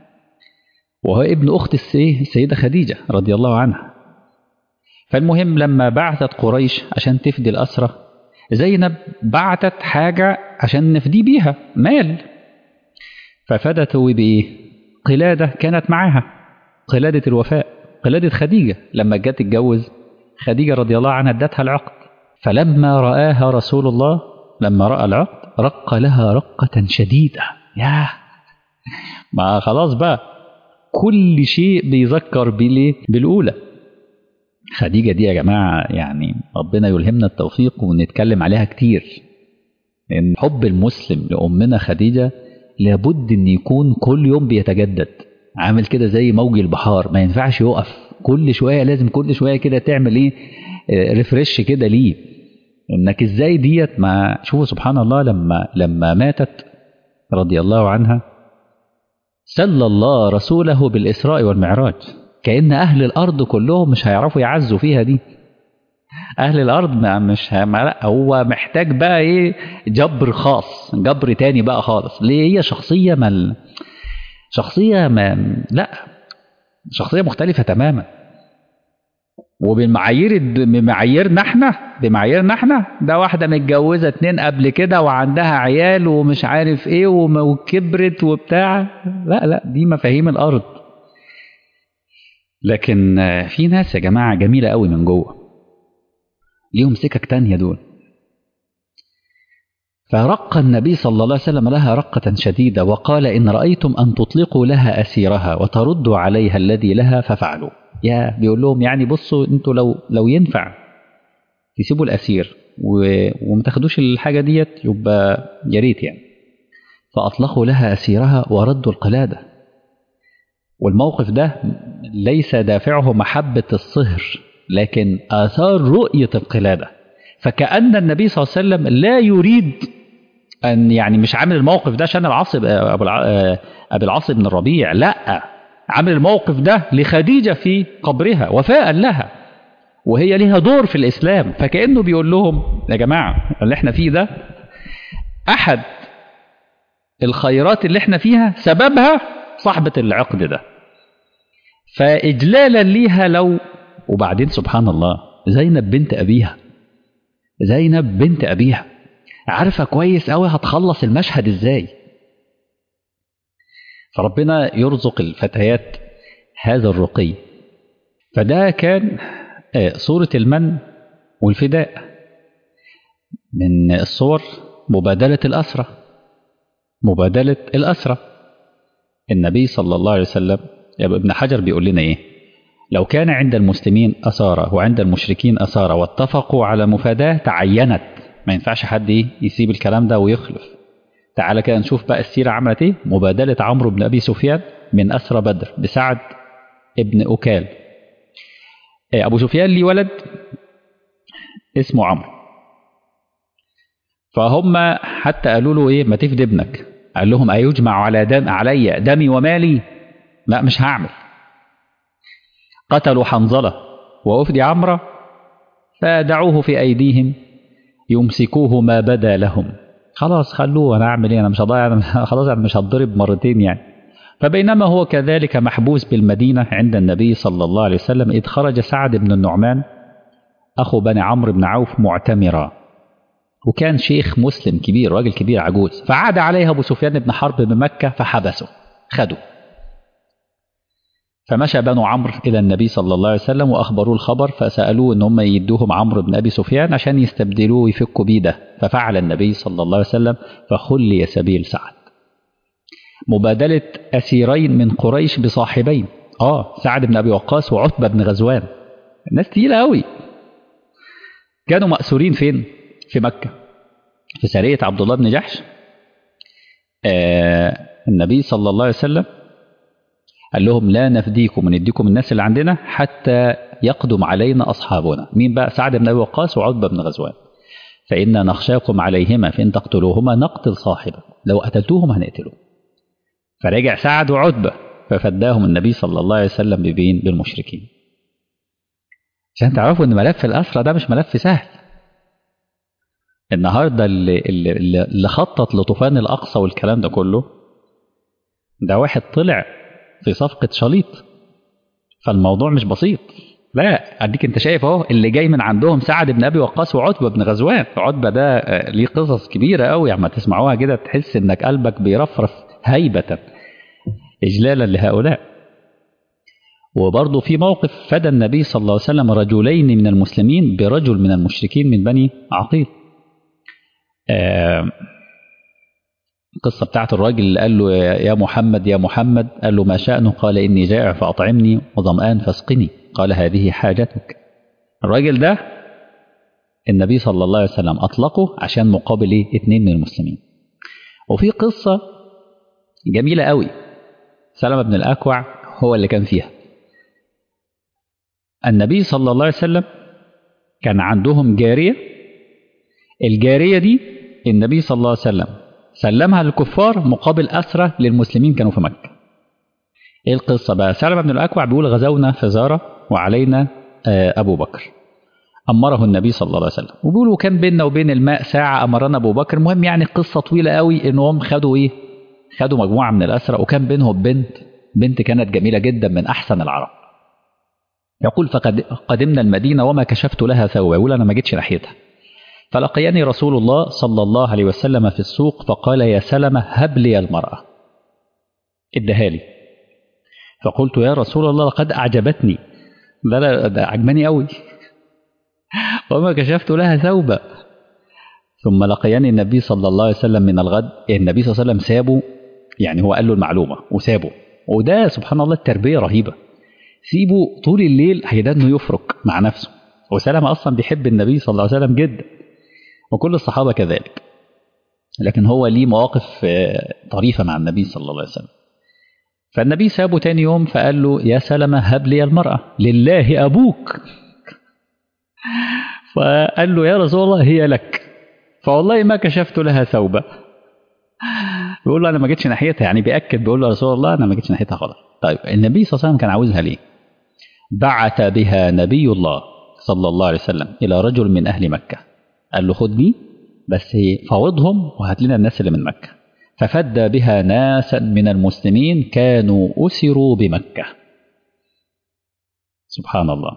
وهو ابن أخت السيدة خديجة رضي الله عنها فالمهم لما بعثت قريش عشان تفدي الأسرة زينب بعتت حاجة عشان نفدي بيها مال ففدته بإيه؟ قلادة كانت معاها قلادة الوفاء قلادة خديجة لما جت تتجوز خديجة رضي الله عنها ادتها العقد فلما رآها رسول الله لما رأى العقد رق لها رقة شديدة يا ما خلاص بقى كل شيء بيذكر بالإيه؟ بالأولى خديجة دي يا جماعة يعني ربنا يلهمنا التوفيق ونتكلم عليها كتير لأن حب المسلم لأمنا خديجة لابد أن يكون كل يوم بيتجدد عامل كده زي موج البحار ما ينفعش يقف كل شوية لازم كل شوية كده تعمل ايه ريفرش كده ليه انك ازاي ديت ما شوفوا سبحان الله لما لما ماتت رضي الله عنها سلى الله رسوله بالإسراء والمعراج كأن أهل الأرض كلهم مش هيعرفوا يعزوا فيها دي أهل الأرض ما مش ما لا هو محتاج بقى إيه جبر خاص جبر تاني بقى خالص ليه هي شخصية ما شخصية ما لا شخصية مختلفة تماما وبالمعايير بمعاييرنا احنا بمعاييرنا احنا ده واحدة متجوزة اتنين قبل كده وعندها عيال ومش عارف ايه وكبرت وبتاع لا لا دي مفاهيم الأرض لكن في ناس يا جماعة جميلة قوي من جوه ليهم سكك تانية دول فرق النبي صلى الله عليه وسلم لها رقة شديدة وقال إن رأيتم أن تطلقوا لها أسيرها وتردوا عليها الذي لها ففعلوا يا بيقول لهم يعني بصوا انتوا لو لو ينفع تسيبوا الأسير وما تاخدوش الحاجة ديت يبقى يا ريت يعني فأطلقوا لها أسيرها وردوا القلادة والموقف ده ليس دافعه محبة الصهر لكن آثار رؤية القلادة فكأن النبي صلى الله عليه وسلم لا يريد أن يعني مش عامل الموقف ده عشان العاص أبو أبي العاص بن الربيع لا عامل الموقف ده لخديجة في قبرها وفاء لها وهي لها دور في الإسلام فكأنه بيقول لهم يا جماعة اللي احنا فيه ده أحد الخيرات اللي احنا فيها سببها صاحبة العقد ده فإجلالا ليها لو وبعدين سبحان الله زينب بنت أبيها زينب بنت أبيها عارفة كويس أوي هتخلص المشهد إزاي فربنا يرزق الفتيات هذا الرقي فده كان صورة المن والفداء من الصور مبادلة الأسرة مبادلة الأسرة النبي صلى الله عليه وسلم ابن حجر بيقول لنا إيه لو كان عند المسلمين أسارة وعند المشركين أسارة واتفقوا على مفاداة تعينت ما ينفعش حد يسيب الكلام ده ويخلف تعالى كده نشوف بقى السيرة عملت ايه مبادلة عمرو بن أبي سفيان من أسرى بدر بسعد ابن أكال أبو سفيان لي ولد اسمه عمرو فهم حتى قالوا له ايه ما تفدي ابنك قال لهم أيجمع على دم علي دمي ومالي لا مش هعمل قتلوا حنظلة ووفد عمرة فدعوه في أيديهم يمسكوه ما بدا لهم خلاص خلوه أنا أعمل إيه أنا مش هضيع أنا خلاص أنا مش هتضرب مرتين يعني فبينما هو كذلك محبوس بالمدينة عند النبي صلى الله عليه وسلم إذ خرج سعد بن النعمان أخو بني عمرو بن عوف معتمرا وكان شيخ مسلم كبير راجل كبير عجوز فعاد عليه أبو سفيان بن حرب بمكة فحبسه خده فمشى بنو عمرو إلى النبي صلى الله عليه وسلم وأخبروه الخبر فسألوه إن هم يدوهم عمرو بن أبي سفيان عشان يستبدلوه ويفكوا بيه ده ففعل النبي صلى الله عليه وسلم فخلي سبيل سعد مبادلة أسيرين من قريش بصاحبين آه سعد بن أبي وقاص وعتبة بن غزوان الناس تقيلة أوي كانوا مأسورين فين؟ في مكة في سرية عبد الله بن جحش آه النبي صلى الله عليه وسلم قال لهم لا نفديكم ونديكم الناس اللي عندنا حتى يقدم علينا أصحابنا مين بقى سعد بن أبي وقاص وعتبة بن غزوان فإنا نخشاكم عليهما فإن تقتلوهما نقتل صاحبه لو قتلتوهم هنقتله فرجع سعد وعتبة ففداهم النبي صلى الله عليه وسلم ببين بالمشركين عشان تعرفوا ان ملف الأسرة ده مش ملف سهل النهارده اللي, اللي, اللي خطط لطوفان الأقصى والكلام ده كله ده واحد طلع في صفقة شليط فالموضوع مش بسيط لا اديك انت شايف اهو اللي جاي من عندهم سعد بن ابي وقاص وعتبه بن غزوان عتبه ده ليه قصص كبيره قوي اما تسمعوها كده تحس انك قلبك بيرفرف هيبه اجلالا لهؤلاء وبرضه في موقف فدى النبي صلى الله عليه وسلم رجلين من المسلمين برجل من المشركين من بني عقيل آه القصة بتاعت الراجل اللي قال له يا محمد يا محمد قال له ما شأنه قال إني جائع فأطعمني وظمآن فاسقني قال هذه حاجتك الراجل ده النبي صلى الله عليه وسلم أطلقه عشان مقابل إيه؟ اتنين من المسلمين وفي قصة جميلة قوي سلمة بن الأكوع هو اللي كان فيها النبي صلى الله عليه وسلم كان عندهم جارية الجارية دي النبي صلى الله عليه وسلم سلمها للكفار مقابل أسرة للمسلمين كانوا في مكة ايه القصة بقى سلمة بن الأكوع بيقول غزونا فزارة وعلينا أبو بكر أمره النبي صلى الله عليه وسلم وبيقولوا كان بيننا وبين الماء ساعة أمرنا أبو بكر المهم يعني قصة طويلة قوي إنهم خدوا إيه خدوا مجموعة من الأسرة وكان بينهم بنت بنت كانت جميلة جدا من أحسن العرب يقول فقد قدمنا المدينة وما كشفت لها ثوبا يقول أنا ما جيتش ناحيتها فلقيني رسول الله صلى الله عليه وسلم في السوق فقال يا سلمة هب لي المرأة ادها لي فقلت يا رسول الله لقد أعجبتني ده, ده, ده عجباني قوي وما كشفت لها ثوبا ثم لقيني النبي صلى الله عليه وسلم من الغد النبي صلى الله عليه وسلم سابه يعني هو قال له المعلومة وسابه وده سبحان الله التربية رهيبة سيبه طول الليل هيدا انه يفرق مع نفسه وسلمة أصلا بيحب النبي صلى الله عليه وسلم جدا وكل الصحابة كذلك لكن هو ليه مواقف طريفة مع النبي صلى الله عليه وسلم فالنبي سابه تاني يوم فقال له يا سلمة هب لي المرأة لله أبوك فقال له يا رسول الله هي لك فوالله ما كشفت لها ثوبا بيقول له أنا ما جيتش ناحيتها يعني بيأكد بيقول له يا رسول الله أنا ما جيتش ناحيتها خالص طيب النبي صلى الله عليه وسلم كان عاوزها ليه بعث بها نبي الله صلى الله عليه وسلم إلى رجل من أهل مكة قال له خدني بس فاوضهم وهات لنا الناس اللي من مكة ففدى بها ناسا من المسلمين كانوا أسروا بمكة سبحان الله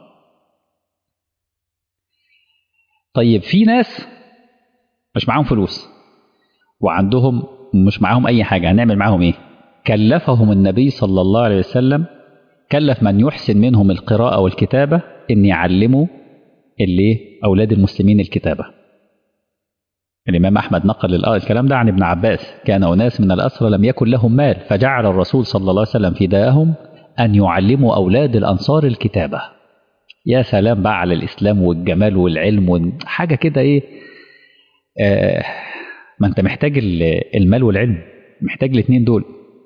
طيب في ناس مش معاهم فلوس وعندهم مش معاهم أي حاجة هنعمل معاهم إيه كلفهم النبي صلى الله عليه وسلم كلف من يحسن منهم القراءة والكتابة إن يعلموا اللي أولاد المسلمين الكتابة الإمام أحمد نقل الكلام ده عن ابن عباس كان أناس من الأسرى لم يكن لهم مال فجعل الرسول صلى الله عليه وسلم فداءهم أن يعلموا أولاد الأنصار الكتابة يا سلام بقى على الإسلام والجمال والعلم حاجة كده إيه آه ما أنت محتاج المال والعلم محتاج الاثنين دول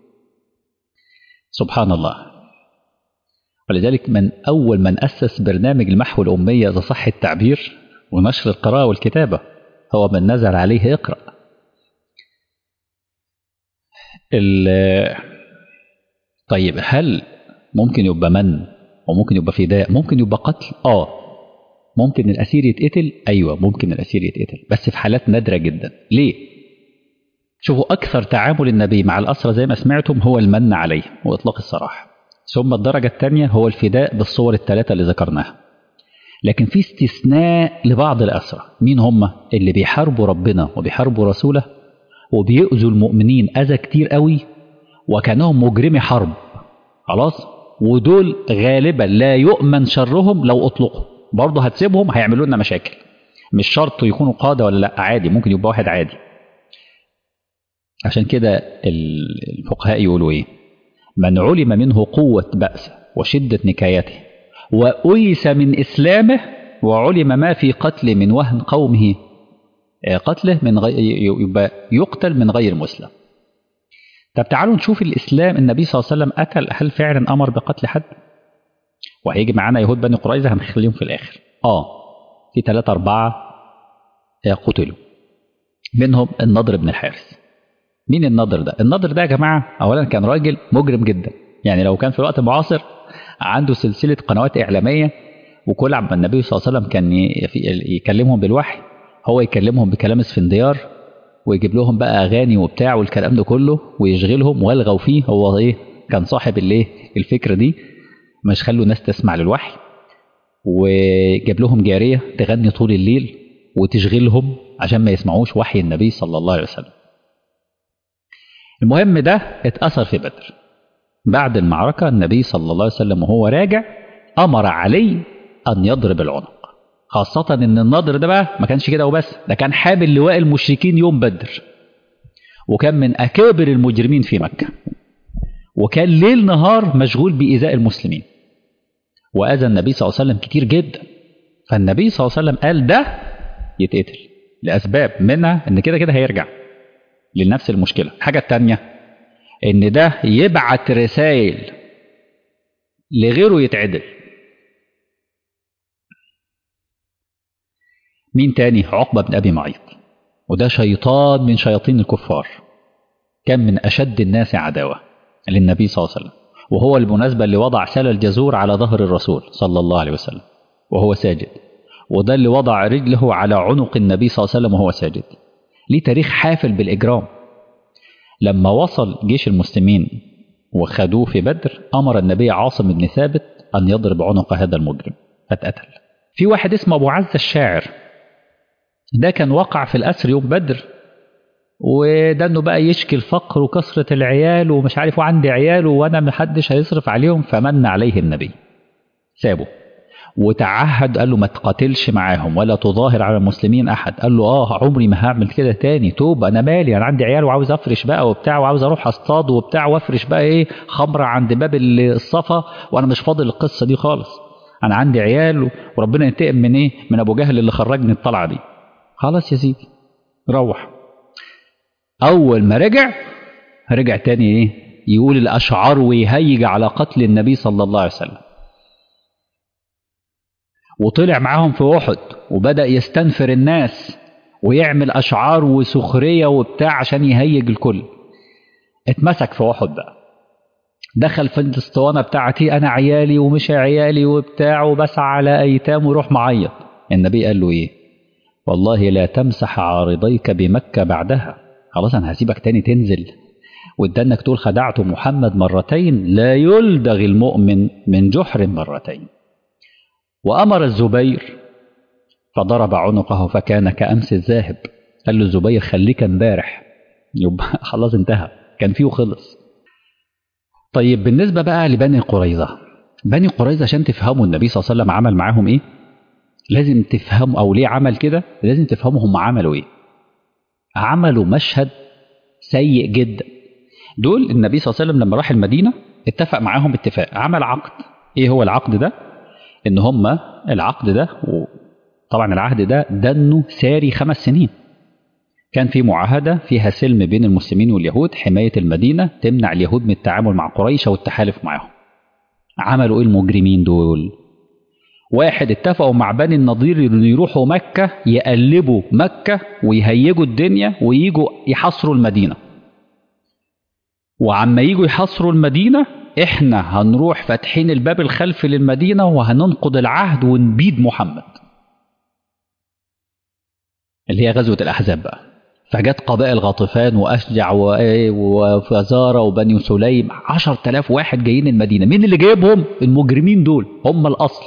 سبحان الله ولذلك من أول من أسس برنامج المحو الأمية إذا صح التعبير ونشر القراءة والكتابة هو من نزل عليه اقرأ طيب هل ممكن يبقى من وممكن يبقى فداء ممكن يبقى قتل اه ممكن الاسير يتقتل ايوه ممكن الاسير يتقتل بس في حالات نادره جدا ليه شوفوا اكثر تعامل النبي مع الاسرى زي ما سمعتم هو المن عليه واطلاق السراح ثم الدرجه الثانيه هو الفداء بالصور الثلاثه اللي ذكرناها لكن في استثناء لبعض الاسرى مين هم اللي بيحاربوا ربنا وبيحاربوا رسوله وبيؤذوا المؤمنين اذى كتير قوي وكانهم مجرمي حرب خلاص ودول غالبا لا يؤمن شرهم لو اطلقوا برضه هتسيبهم هيعملوا لنا مشاكل مش شرط يكونوا قاده ولا لا عادي ممكن يبقى واحد عادي عشان كده الفقهاء يقولوا ايه من علم منه قوة بأس وشدة نكايته وأيس من إسلامه وعلم ما في قتل من وهن قومه قتله من غير يبقى يقتل من غير مسلم طب تعالوا نشوف الإسلام النبي صلى الله عليه وسلم قتل هل فعلا أمر بقتل حد وهيجي معانا يهود بني قريظة هنخليهم في الآخر آه في ثلاثة أربعة قتلوا منهم النضر بن الحارث مين النضر ده النضر ده يا جماعة أولا كان راجل مجرم جدا يعني لو كان في الوقت المعاصر عنده سلسلة قنوات إعلامية وكل عما النبي صلى الله عليه وسلم كان يكلمهم بالوحي هو يكلمهم بكلام اسفنديار ويجيب لهم بقى اغاني وبتاع والكلام ده كله ويشغلهم والغوا فيه هو ايه كان صاحب الايه الفكره دي مش خلوا الناس تسمع للوحي وجاب لهم جاريه تغني طول الليل وتشغلهم عشان ما يسمعوش وحي النبي صلى الله عليه وسلم المهم ده اتأثر في بدر بعد المعركة النبي صلى الله عليه وسلم وهو راجع أمر علي أن يضرب العنق خاصة إن النضر ده بقى ما كانش كده وبس ده كان حامل لواء المشركين يوم بدر وكان من أكابر المجرمين في مكة وكان ليل نهار مشغول بإيذاء المسلمين وأذى النبي صلى الله عليه وسلم كتير جدا فالنبي صلى الله عليه وسلم قال ده يتقتل لأسباب منها إن كده كده هيرجع لنفس المشكلة الحاجة التانية إن ده يبعت رسائل لغيره يتعدل مين تاني عقبة بن أبي معيط وده شيطان من شياطين الكفار كان من أشد الناس عداوة للنبي صلى الله عليه وسلم وهو المناسبة اللي وضع سل الجزور على ظهر الرسول صلى الله عليه وسلم وهو ساجد وده اللي وضع رجله على عنق النبي صلى الله عليه وسلم وهو ساجد ليه تاريخ حافل بالإجرام لما وصل جيش المسلمين وخدوه في بدر أمر النبي عاصم بن ثابت أن يضرب عنق هذا المجرم فاتقتل في واحد اسمه أبو عزة الشاعر ده كان وقع في الأسر يوم بدر وده انه بقى يشكي الفقر وكثرة العيال ومش عارف وعندي عيال وانا محدش هيصرف عليهم فمن عليه النبي سابه وتعهد قال له ما تقاتلش معاهم ولا تظاهر على المسلمين احد قال له اه عمري ما هعمل كده تاني توب انا مالي انا عندي عيال وعاوز افرش بقى وبتاع وعاوز اروح اصطاد وبتاع وافرش بقى ايه خمره عند باب الصفا وانا مش فاضل القصه دي خالص انا عندي عيال وربنا ينتقم من ايه من ابو جهل اللي خرجني الطلعه دي خلاص يا سيدي روح اول ما رجع رجع تاني ايه يقول الاشعار ويهيج على قتل النبي صلى الله عليه وسلم وطلع معاهم في احد وبدا يستنفر الناس ويعمل اشعار وسخريه وبتاع عشان يهيج الكل اتمسك في احد بقى دخل في الاسطوانه بتاعتي انا عيالي ومش عيالي وبتاع وبسعى على ايتام وروح معيط النبي قال له ايه والله لا تمسح عارضيك بمكه بعدها خلاص انا هسيبك تاني تنزل وادانك تقول خدعت محمد مرتين لا يلدغ المؤمن من جحر مرتين وأمر الزبير فضرب عنقه فكان كأمس الذاهب قال له الزبير خليك امبارح يبقى خلاص انتهى كان فيه خلص طيب بالنسبة بقى لبني قريظة بني قريظة عشان تفهموا النبي صلى الله عليه وسلم عمل معاهم ايه لازم تفهموا او ليه عمل كده لازم تفهموا هم عملوا ايه عملوا مشهد سيء جدا دول النبي صلى الله عليه وسلم لما راح المدينة اتفق معاهم اتفاق عمل عقد ايه هو العقد ده ان هم العقد ده طبعا العهد ده دنه ساري خمس سنين كان في معاهدة فيها سلم بين المسلمين واليهود حماية المدينة تمنع اليهود من التعامل مع قريش والتحالف معهم عملوا ايه المجرمين دول واحد اتفقوا مع بني النضير ان يروحوا مكة يقلبوا مكة ويهيجوا الدنيا ويجوا يحصروا المدينة وعما يجوا يحصروا المدينة احنا هنروح فاتحين الباب الخلفي للمدينة وهننقض العهد ونبيد محمد اللي هي غزوة الأحزاب بقى فجت قبائل غطفان وأشجع وفزارة وبني سليم عشر تلاف واحد جايين المدينة مين اللي جايبهم المجرمين دول هم الأصل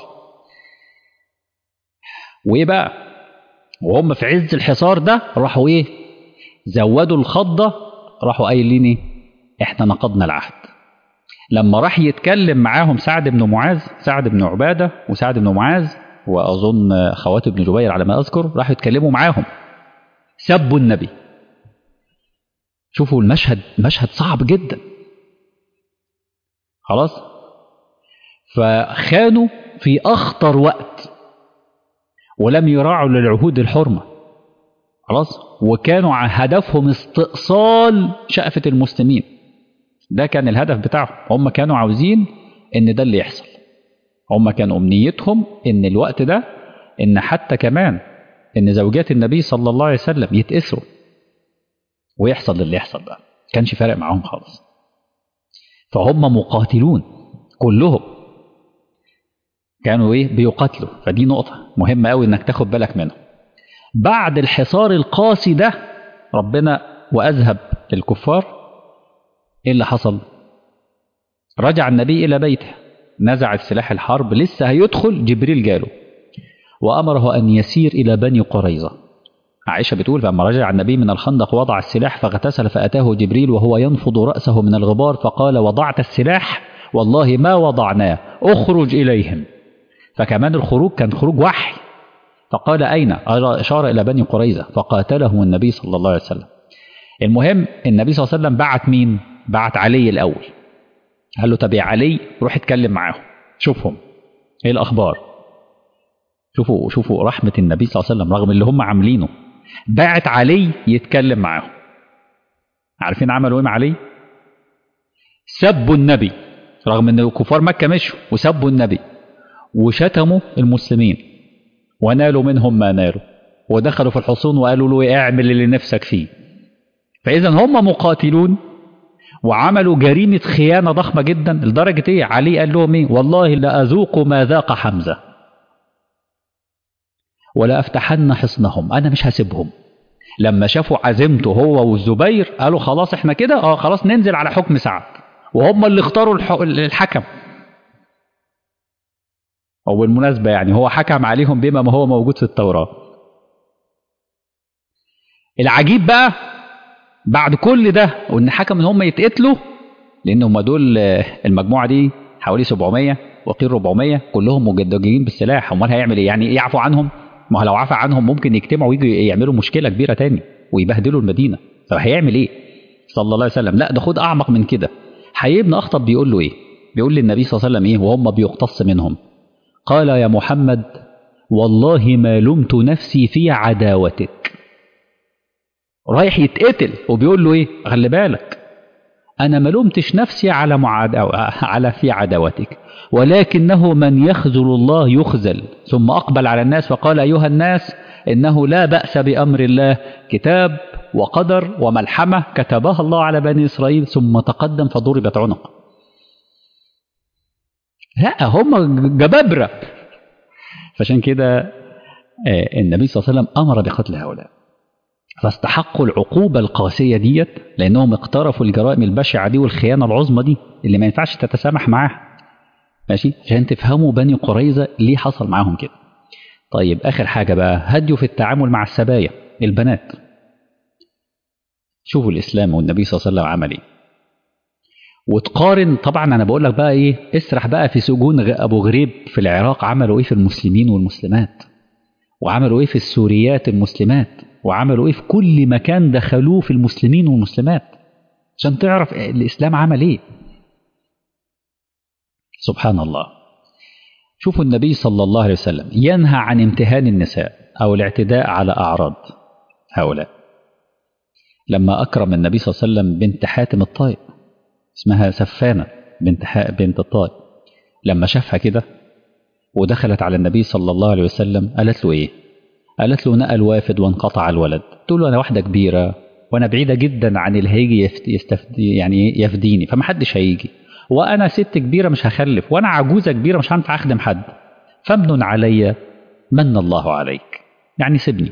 وإيه بقى وهم في عز الحصار ده راحوا إيه زودوا الخضة راحوا قايلين إيه إحنا نقضنا العهد لما راح يتكلم معاهم سعد بن معاذ سعد بن عبادة وسعد بن معاذ وأظن خوات بن جبير على ما أذكر راحوا يتكلموا معاهم سبوا النبي شوفوا المشهد مشهد صعب جدا خلاص فخانوا في أخطر وقت ولم يراعوا للعهود الحرمة خلاص وكانوا هدفهم استئصال شأفة المسلمين ده كان الهدف بتاعهم هم كانوا عاوزين ان ده اللي يحصل هم كان امنيتهم ان الوقت ده ان حتى كمان ان زوجات النبي صلى الله عليه وسلم يتأسروا ويحصل اللي يحصل بقى كانش فارق معاهم خالص فهم مقاتلون كلهم كانوا ايه بيقاتلوا فدي نقطة مهمة قوي انك تاخد بالك منها بعد الحصار القاسي ده ربنا وأذهب الكفار ايه اللي حصل رجع النبي إلى بيته نزع السلاح الحرب لسه هيدخل جبريل جاله وأمره أن يسير إلى بني قريظة عائشة بتقول فلما رجع النبي من الخندق وضع السلاح فاغتسل فأتاه جبريل وهو ينفض رأسه من الغبار فقال وضعت السلاح والله ما وضعناه اخرج إليهم فكمان الخروج كان خروج وحي فقال أين أشار إلى بني قريظة فقاتلهم النبي صلى الله عليه وسلم المهم النبي صلى الله عليه وسلم بعت مين بعت علي الأول قال له طب يا علي روح اتكلم معاهم شوفهم ايه الأخبار شوفوا شوفوا رحمة النبي صلى الله عليه وسلم رغم اللي هم عاملينه بعت علي يتكلم معاهم عارفين عملوا ايه مع علي سبوا النبي رغم ان كفار مكة مشوا وسبوا النبي وشتموا المسلمين ونالوا منهم ما نالوا ودخلوا في الحصون وقالوا له اعمل اللي نفسك فيه فإذا هم مقاتلون وعملوا جريمة خيانة ضخمة جدا لدرجة ايه علي قال لهم ايه والله لأذوق ما ذاق حمزة ولا أفتحن حصنهم أنا مش هسيبهم لما شافوا عزيمته هو والزبير قالوا خلاص احنا كده اه خلاص ننزل على حكم سعد وهم اللي اختاروا الحكم أو بالمناسبة يعني هو حكم عليهم بما ما هو موجود في التوراة العجيب بقى بعد كل ده وان حكم ان هم يتقتلوا لان هم دول المجموعه دي حوالي 700 وقيل 400 كلهم مجدجين بالسلاح امال هيعمل ايه يعني يعفوا عنهم ما هو لو عفى عنهم ممكن يجتمعوا ويجوا يعملوا مشكله كبيره تاني ويبهدلوا المدينه طب هيعمل ايه صلى الله عليه وسلم لا ده خد اعمق من كده حي بن اخطب بيقول له ايه بيقول للنبي صلى الله عليه وسلم ايه وهم بيقتص منهم قال يا محمد والله ما لمت نفسي في عداوتك رايح يتقتل وبيقول له ايه خلي بالك انا ما لومتش نفسي على معاد على في عداوتك ولكنه من يخذل الله يخذل ثم اقبل على الناس فقال ايها الناس انه لا باس بامر الله كتاب وقدر وملحمه كتبها الله على بني اسرائيل ثم تقدم فضربت عنق لا هم جبابره فعشان كده النبي صلى الله عليه وسلم امر بقتل هؤلاء فاستحقوا العقوبة القاسية ديت لأنهم اقترفوا الجرائم البشعة دي والخيانة العظمى دي اللي ما ينفعش تتسامح معاها ماشي عشان تفهموا بني قريظة ليه حصل معاهم كده طيب آخر حاجة بقى هديوا في التعامل مع السبايا البنات شوفوا الإسلام والنبي صلى الله عليه وسلم عمل إيه وتقارن طبعا أنا بقول لك بقى إيه اسرح بقى في سجون أبو غريب في العراق عملوا إيه في المسلمين والمسلمات وعملوا إيه في السوريات المسلمات وعملوا ايه في كل مكان دخلوه في المسلمين والمسلمات عشان تعرف الاسلام عمل ايه سبحان الله شوفوا النبي صلى الله عليه وسلم ينهى عن امتهان النساء او الاعتداء على اعراض هؤلاء لما اكرم النبي صلى الله عليه وسلم بنت حاتم الطائي اسمها سفانه بنت بنت الطائي لما شافها كده ودخلت على النبي صلى الله عليه وسلم قالت له ايه قالت له نقل وافد وانقطع الولد تقول له انا واحده كبيره وانا بعيده جدا عن اللي هيجي يستفدي يعني يفديني فما حدش هيجي وانا ست كبيره مش هخلف وانا عجوزه كبيره مش هينفع اخدم حد فامنن علي من الله عليك يعني سيبني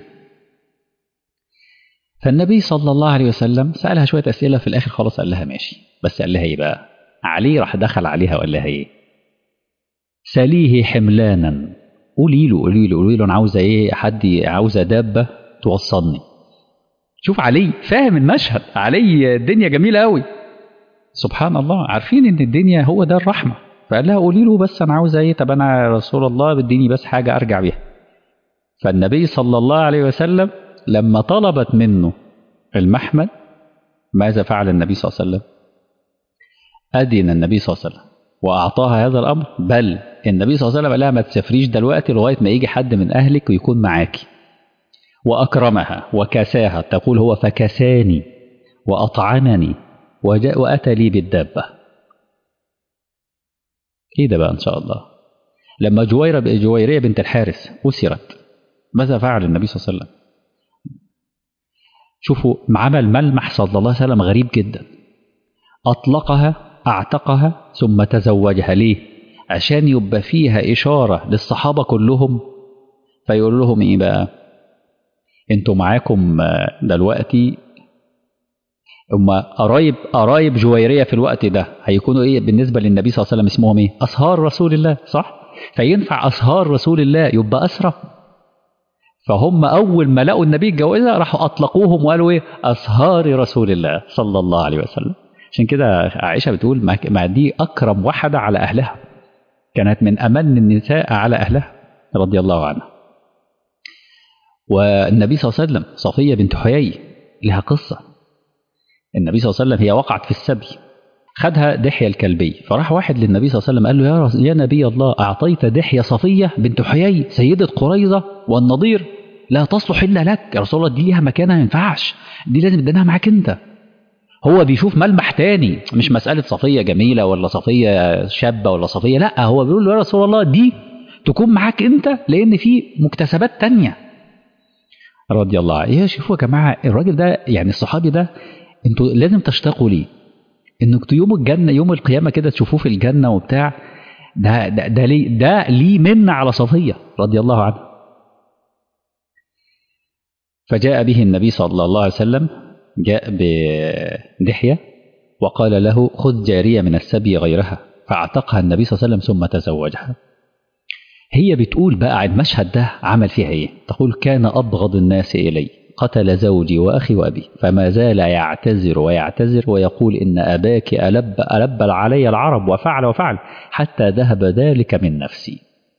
فالنبي صلى الله عليه وسلم سالها شويه اسئله في الاخر خلاص قال لها ماشي بس قال لها ايه بقى علي راح دخل عليها وقال لها ايه سليه حملانا قولي له قولي له قولي له انا عاوزه ايه حد عاوزه دابه توصلني شوف علي فاهم المشهد علي الدنيا جميله قوي سبحان الله عارفين ان الدنيا هو ده الرحمه فقال لها قولي له بس انا عاوزه ايه طب انا يا رسول الله بديني بس حاجه ارجع بيها فالنبي صلى الله عليه وسلم لما طلبت منه المحمل ماذا فعل النبي صلى الله عليه وسلم أدن النبي صلى الله عليه وسلم وأعطاها هذا الأمر بل النبي صلى الله عليه وسلم قال لها ما تسافريش دلوقتي لغاية ما يجي حد من أهلك ويكون معاكي وأكرمها وكساها تقول هو فكساني وأطعمني وجاء وأتى لي بالدابة إيه ده بقى إن شاء الله لما جويرة جويرية بنت الحارث أسرت ماذا فعل النبي صلى الله عليه وسلم شوفوا عمل ملمح صلى الله عليه وسلم غريب جدا أطلقها أعتقها ثم تزوجها ليه عشان يبقى فيها إشارة للصحابة كلهم فيقول لهم إيه بقى انتوا معاكم دلوقتي هم قرايب قرايب جويرية في الوقت ده هيكونوا ايه بالنسبة للنبي صلى الله عليه وسلم اسمهم ايه أصهار رسول الله صح فينفع أصهار رسول الله يبقى أسرى فهم أول ما لقوا النبي اتجوزها راحوا أطلقوهم وقالوا إيه أصهار رسول الله صلى الله عليه وسلم عشان كده عائشة بتقول ما دي أكرم واحدة على أهلها كانت من أمن النساء على أهلها رضي الله عنها والنبي صلى الله عليه وسلم صفية بنت حيي لها قصة النبي صلى الله عليه وسلم هي وقعت في السبي خدها دحية الكلبي فراح واحد للنبي صلى الله عليه وسلم قال له يا, رس... يا نبي الله أعطيت دحية صفية بنت حيي سيدة قريظة والنضير لا تصلح إلا لك يا رسول الله دي ليها مكانها ما ينفعش دي لازم تدينها معاك أنت هو بيشوف ملمح تاني مش مسألة صفية جميلة ولا صفية شابة ولا صفية لا هو بيقول له يا رسول الله دي تكون معاك أنت لأن في مكتسبات تانية رضي الله عنه يا شوفوا يا جماعة الراجل ده يعني الصحابي ده انتوا لازم تشتاقوا ليه انك يوم الجنه يوم القيامه كده تشوفوه في الجنه وبتاع ده ده ده ليه ده ليه منة على صفيه رضي الله عنها فجاء به النبي صلى الله عليه وسلم جاء بدحيه وقال له خذ جاريه من السبي غيرها فاعتقها النبي صلى الله عليه وسلم ثم تزوجها هي بتقول بقى المشهد ده عمل فيها ايه تقول كان ابغض الناس الي قتل زوجي وأخي وأبي فما زال يعتذر ويعتذر ويقول إن أباك ألب, ألب علي العرب وفعل وفعل حتى ذهب ذلك من نفسي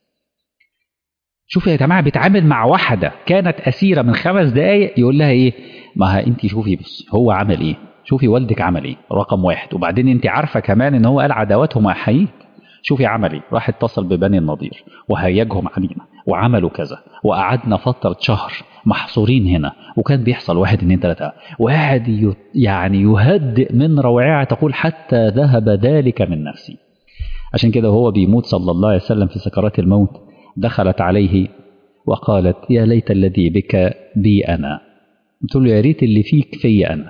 شوفي يا جماعة بيتعامل مع واحدة كانت أسيرة من خمس دقايق يقول لها إيه ما أنت شوفي بس هو عمل إيه شوفي والدك عمل إيه رقم واحد وبعدين أنت عارفة كمان إن هو قال عداوتهم أحييك شوفي عمل إيه راح اتصل ببني النضير وهيجهم علينا وعملوا كذا وقعدنا فترة شهر محصورين هنا وكان بيحصل واحد اتنين تلاتة وقاعد يعني يهدئ من روعها تقول حتى ذهب ذلك من نفسي عشان كده هو بيموت صلى الله عليه وسلم في سكرات الموت دخلت عليه وقالت يا ليت الذي بك بي أنا قلت له يا ريت اللي فيك في أنا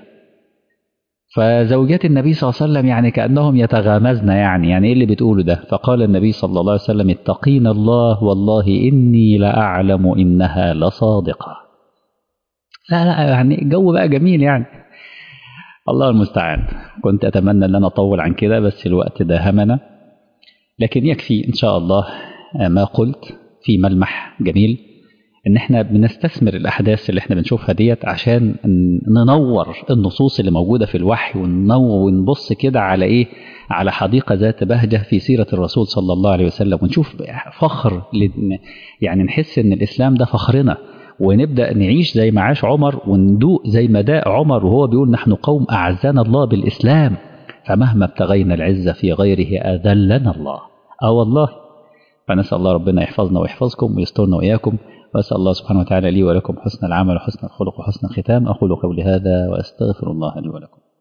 فزوجات النبي صلى الله عليه وسلم يعني كأنهم يتغامزن يعني يعني إيه اللي بتقوله ده فقال النبي صلى الله عليه وسلم اتقين الله والله إني لأعلم إنها لصادقة لا لا يعني جو بقى جميل يعني الله المستعان كنت أتمنى أن أنا أطول عن كده بس الوقت ده همنا لكن يكفي إن شاء الله ما قلت في ملمح جميل ان احنا بنستثمر الاحداث اللي احنا بنشوفها ديت عشان ننور النصوص اللي موجوده في الوحي وننور ونبص كده على ايه على حديقه ذات بهجه في سيره الرسول صلى الله عليه وسلم ونشوف فخر يعني نحس ان الاسلام ده فخرنا ونبدا نعيش زي ما عاش عمر وندوق زي ما داء عمر وهو بيقول نحن قوم اعزنا الله بالاسلام فمهما ابتغينا العزه في غيره اذلنا الله اه والله فنسال الله ربنا يحفظنا ويحفظكم ويسترنا واياكم وأسأل الله سبحانه وتعالى لي ولكم حسن العمل وحسن الخلق وحسن الختام أقول قولي هذا وأستغفر الله لي ولكم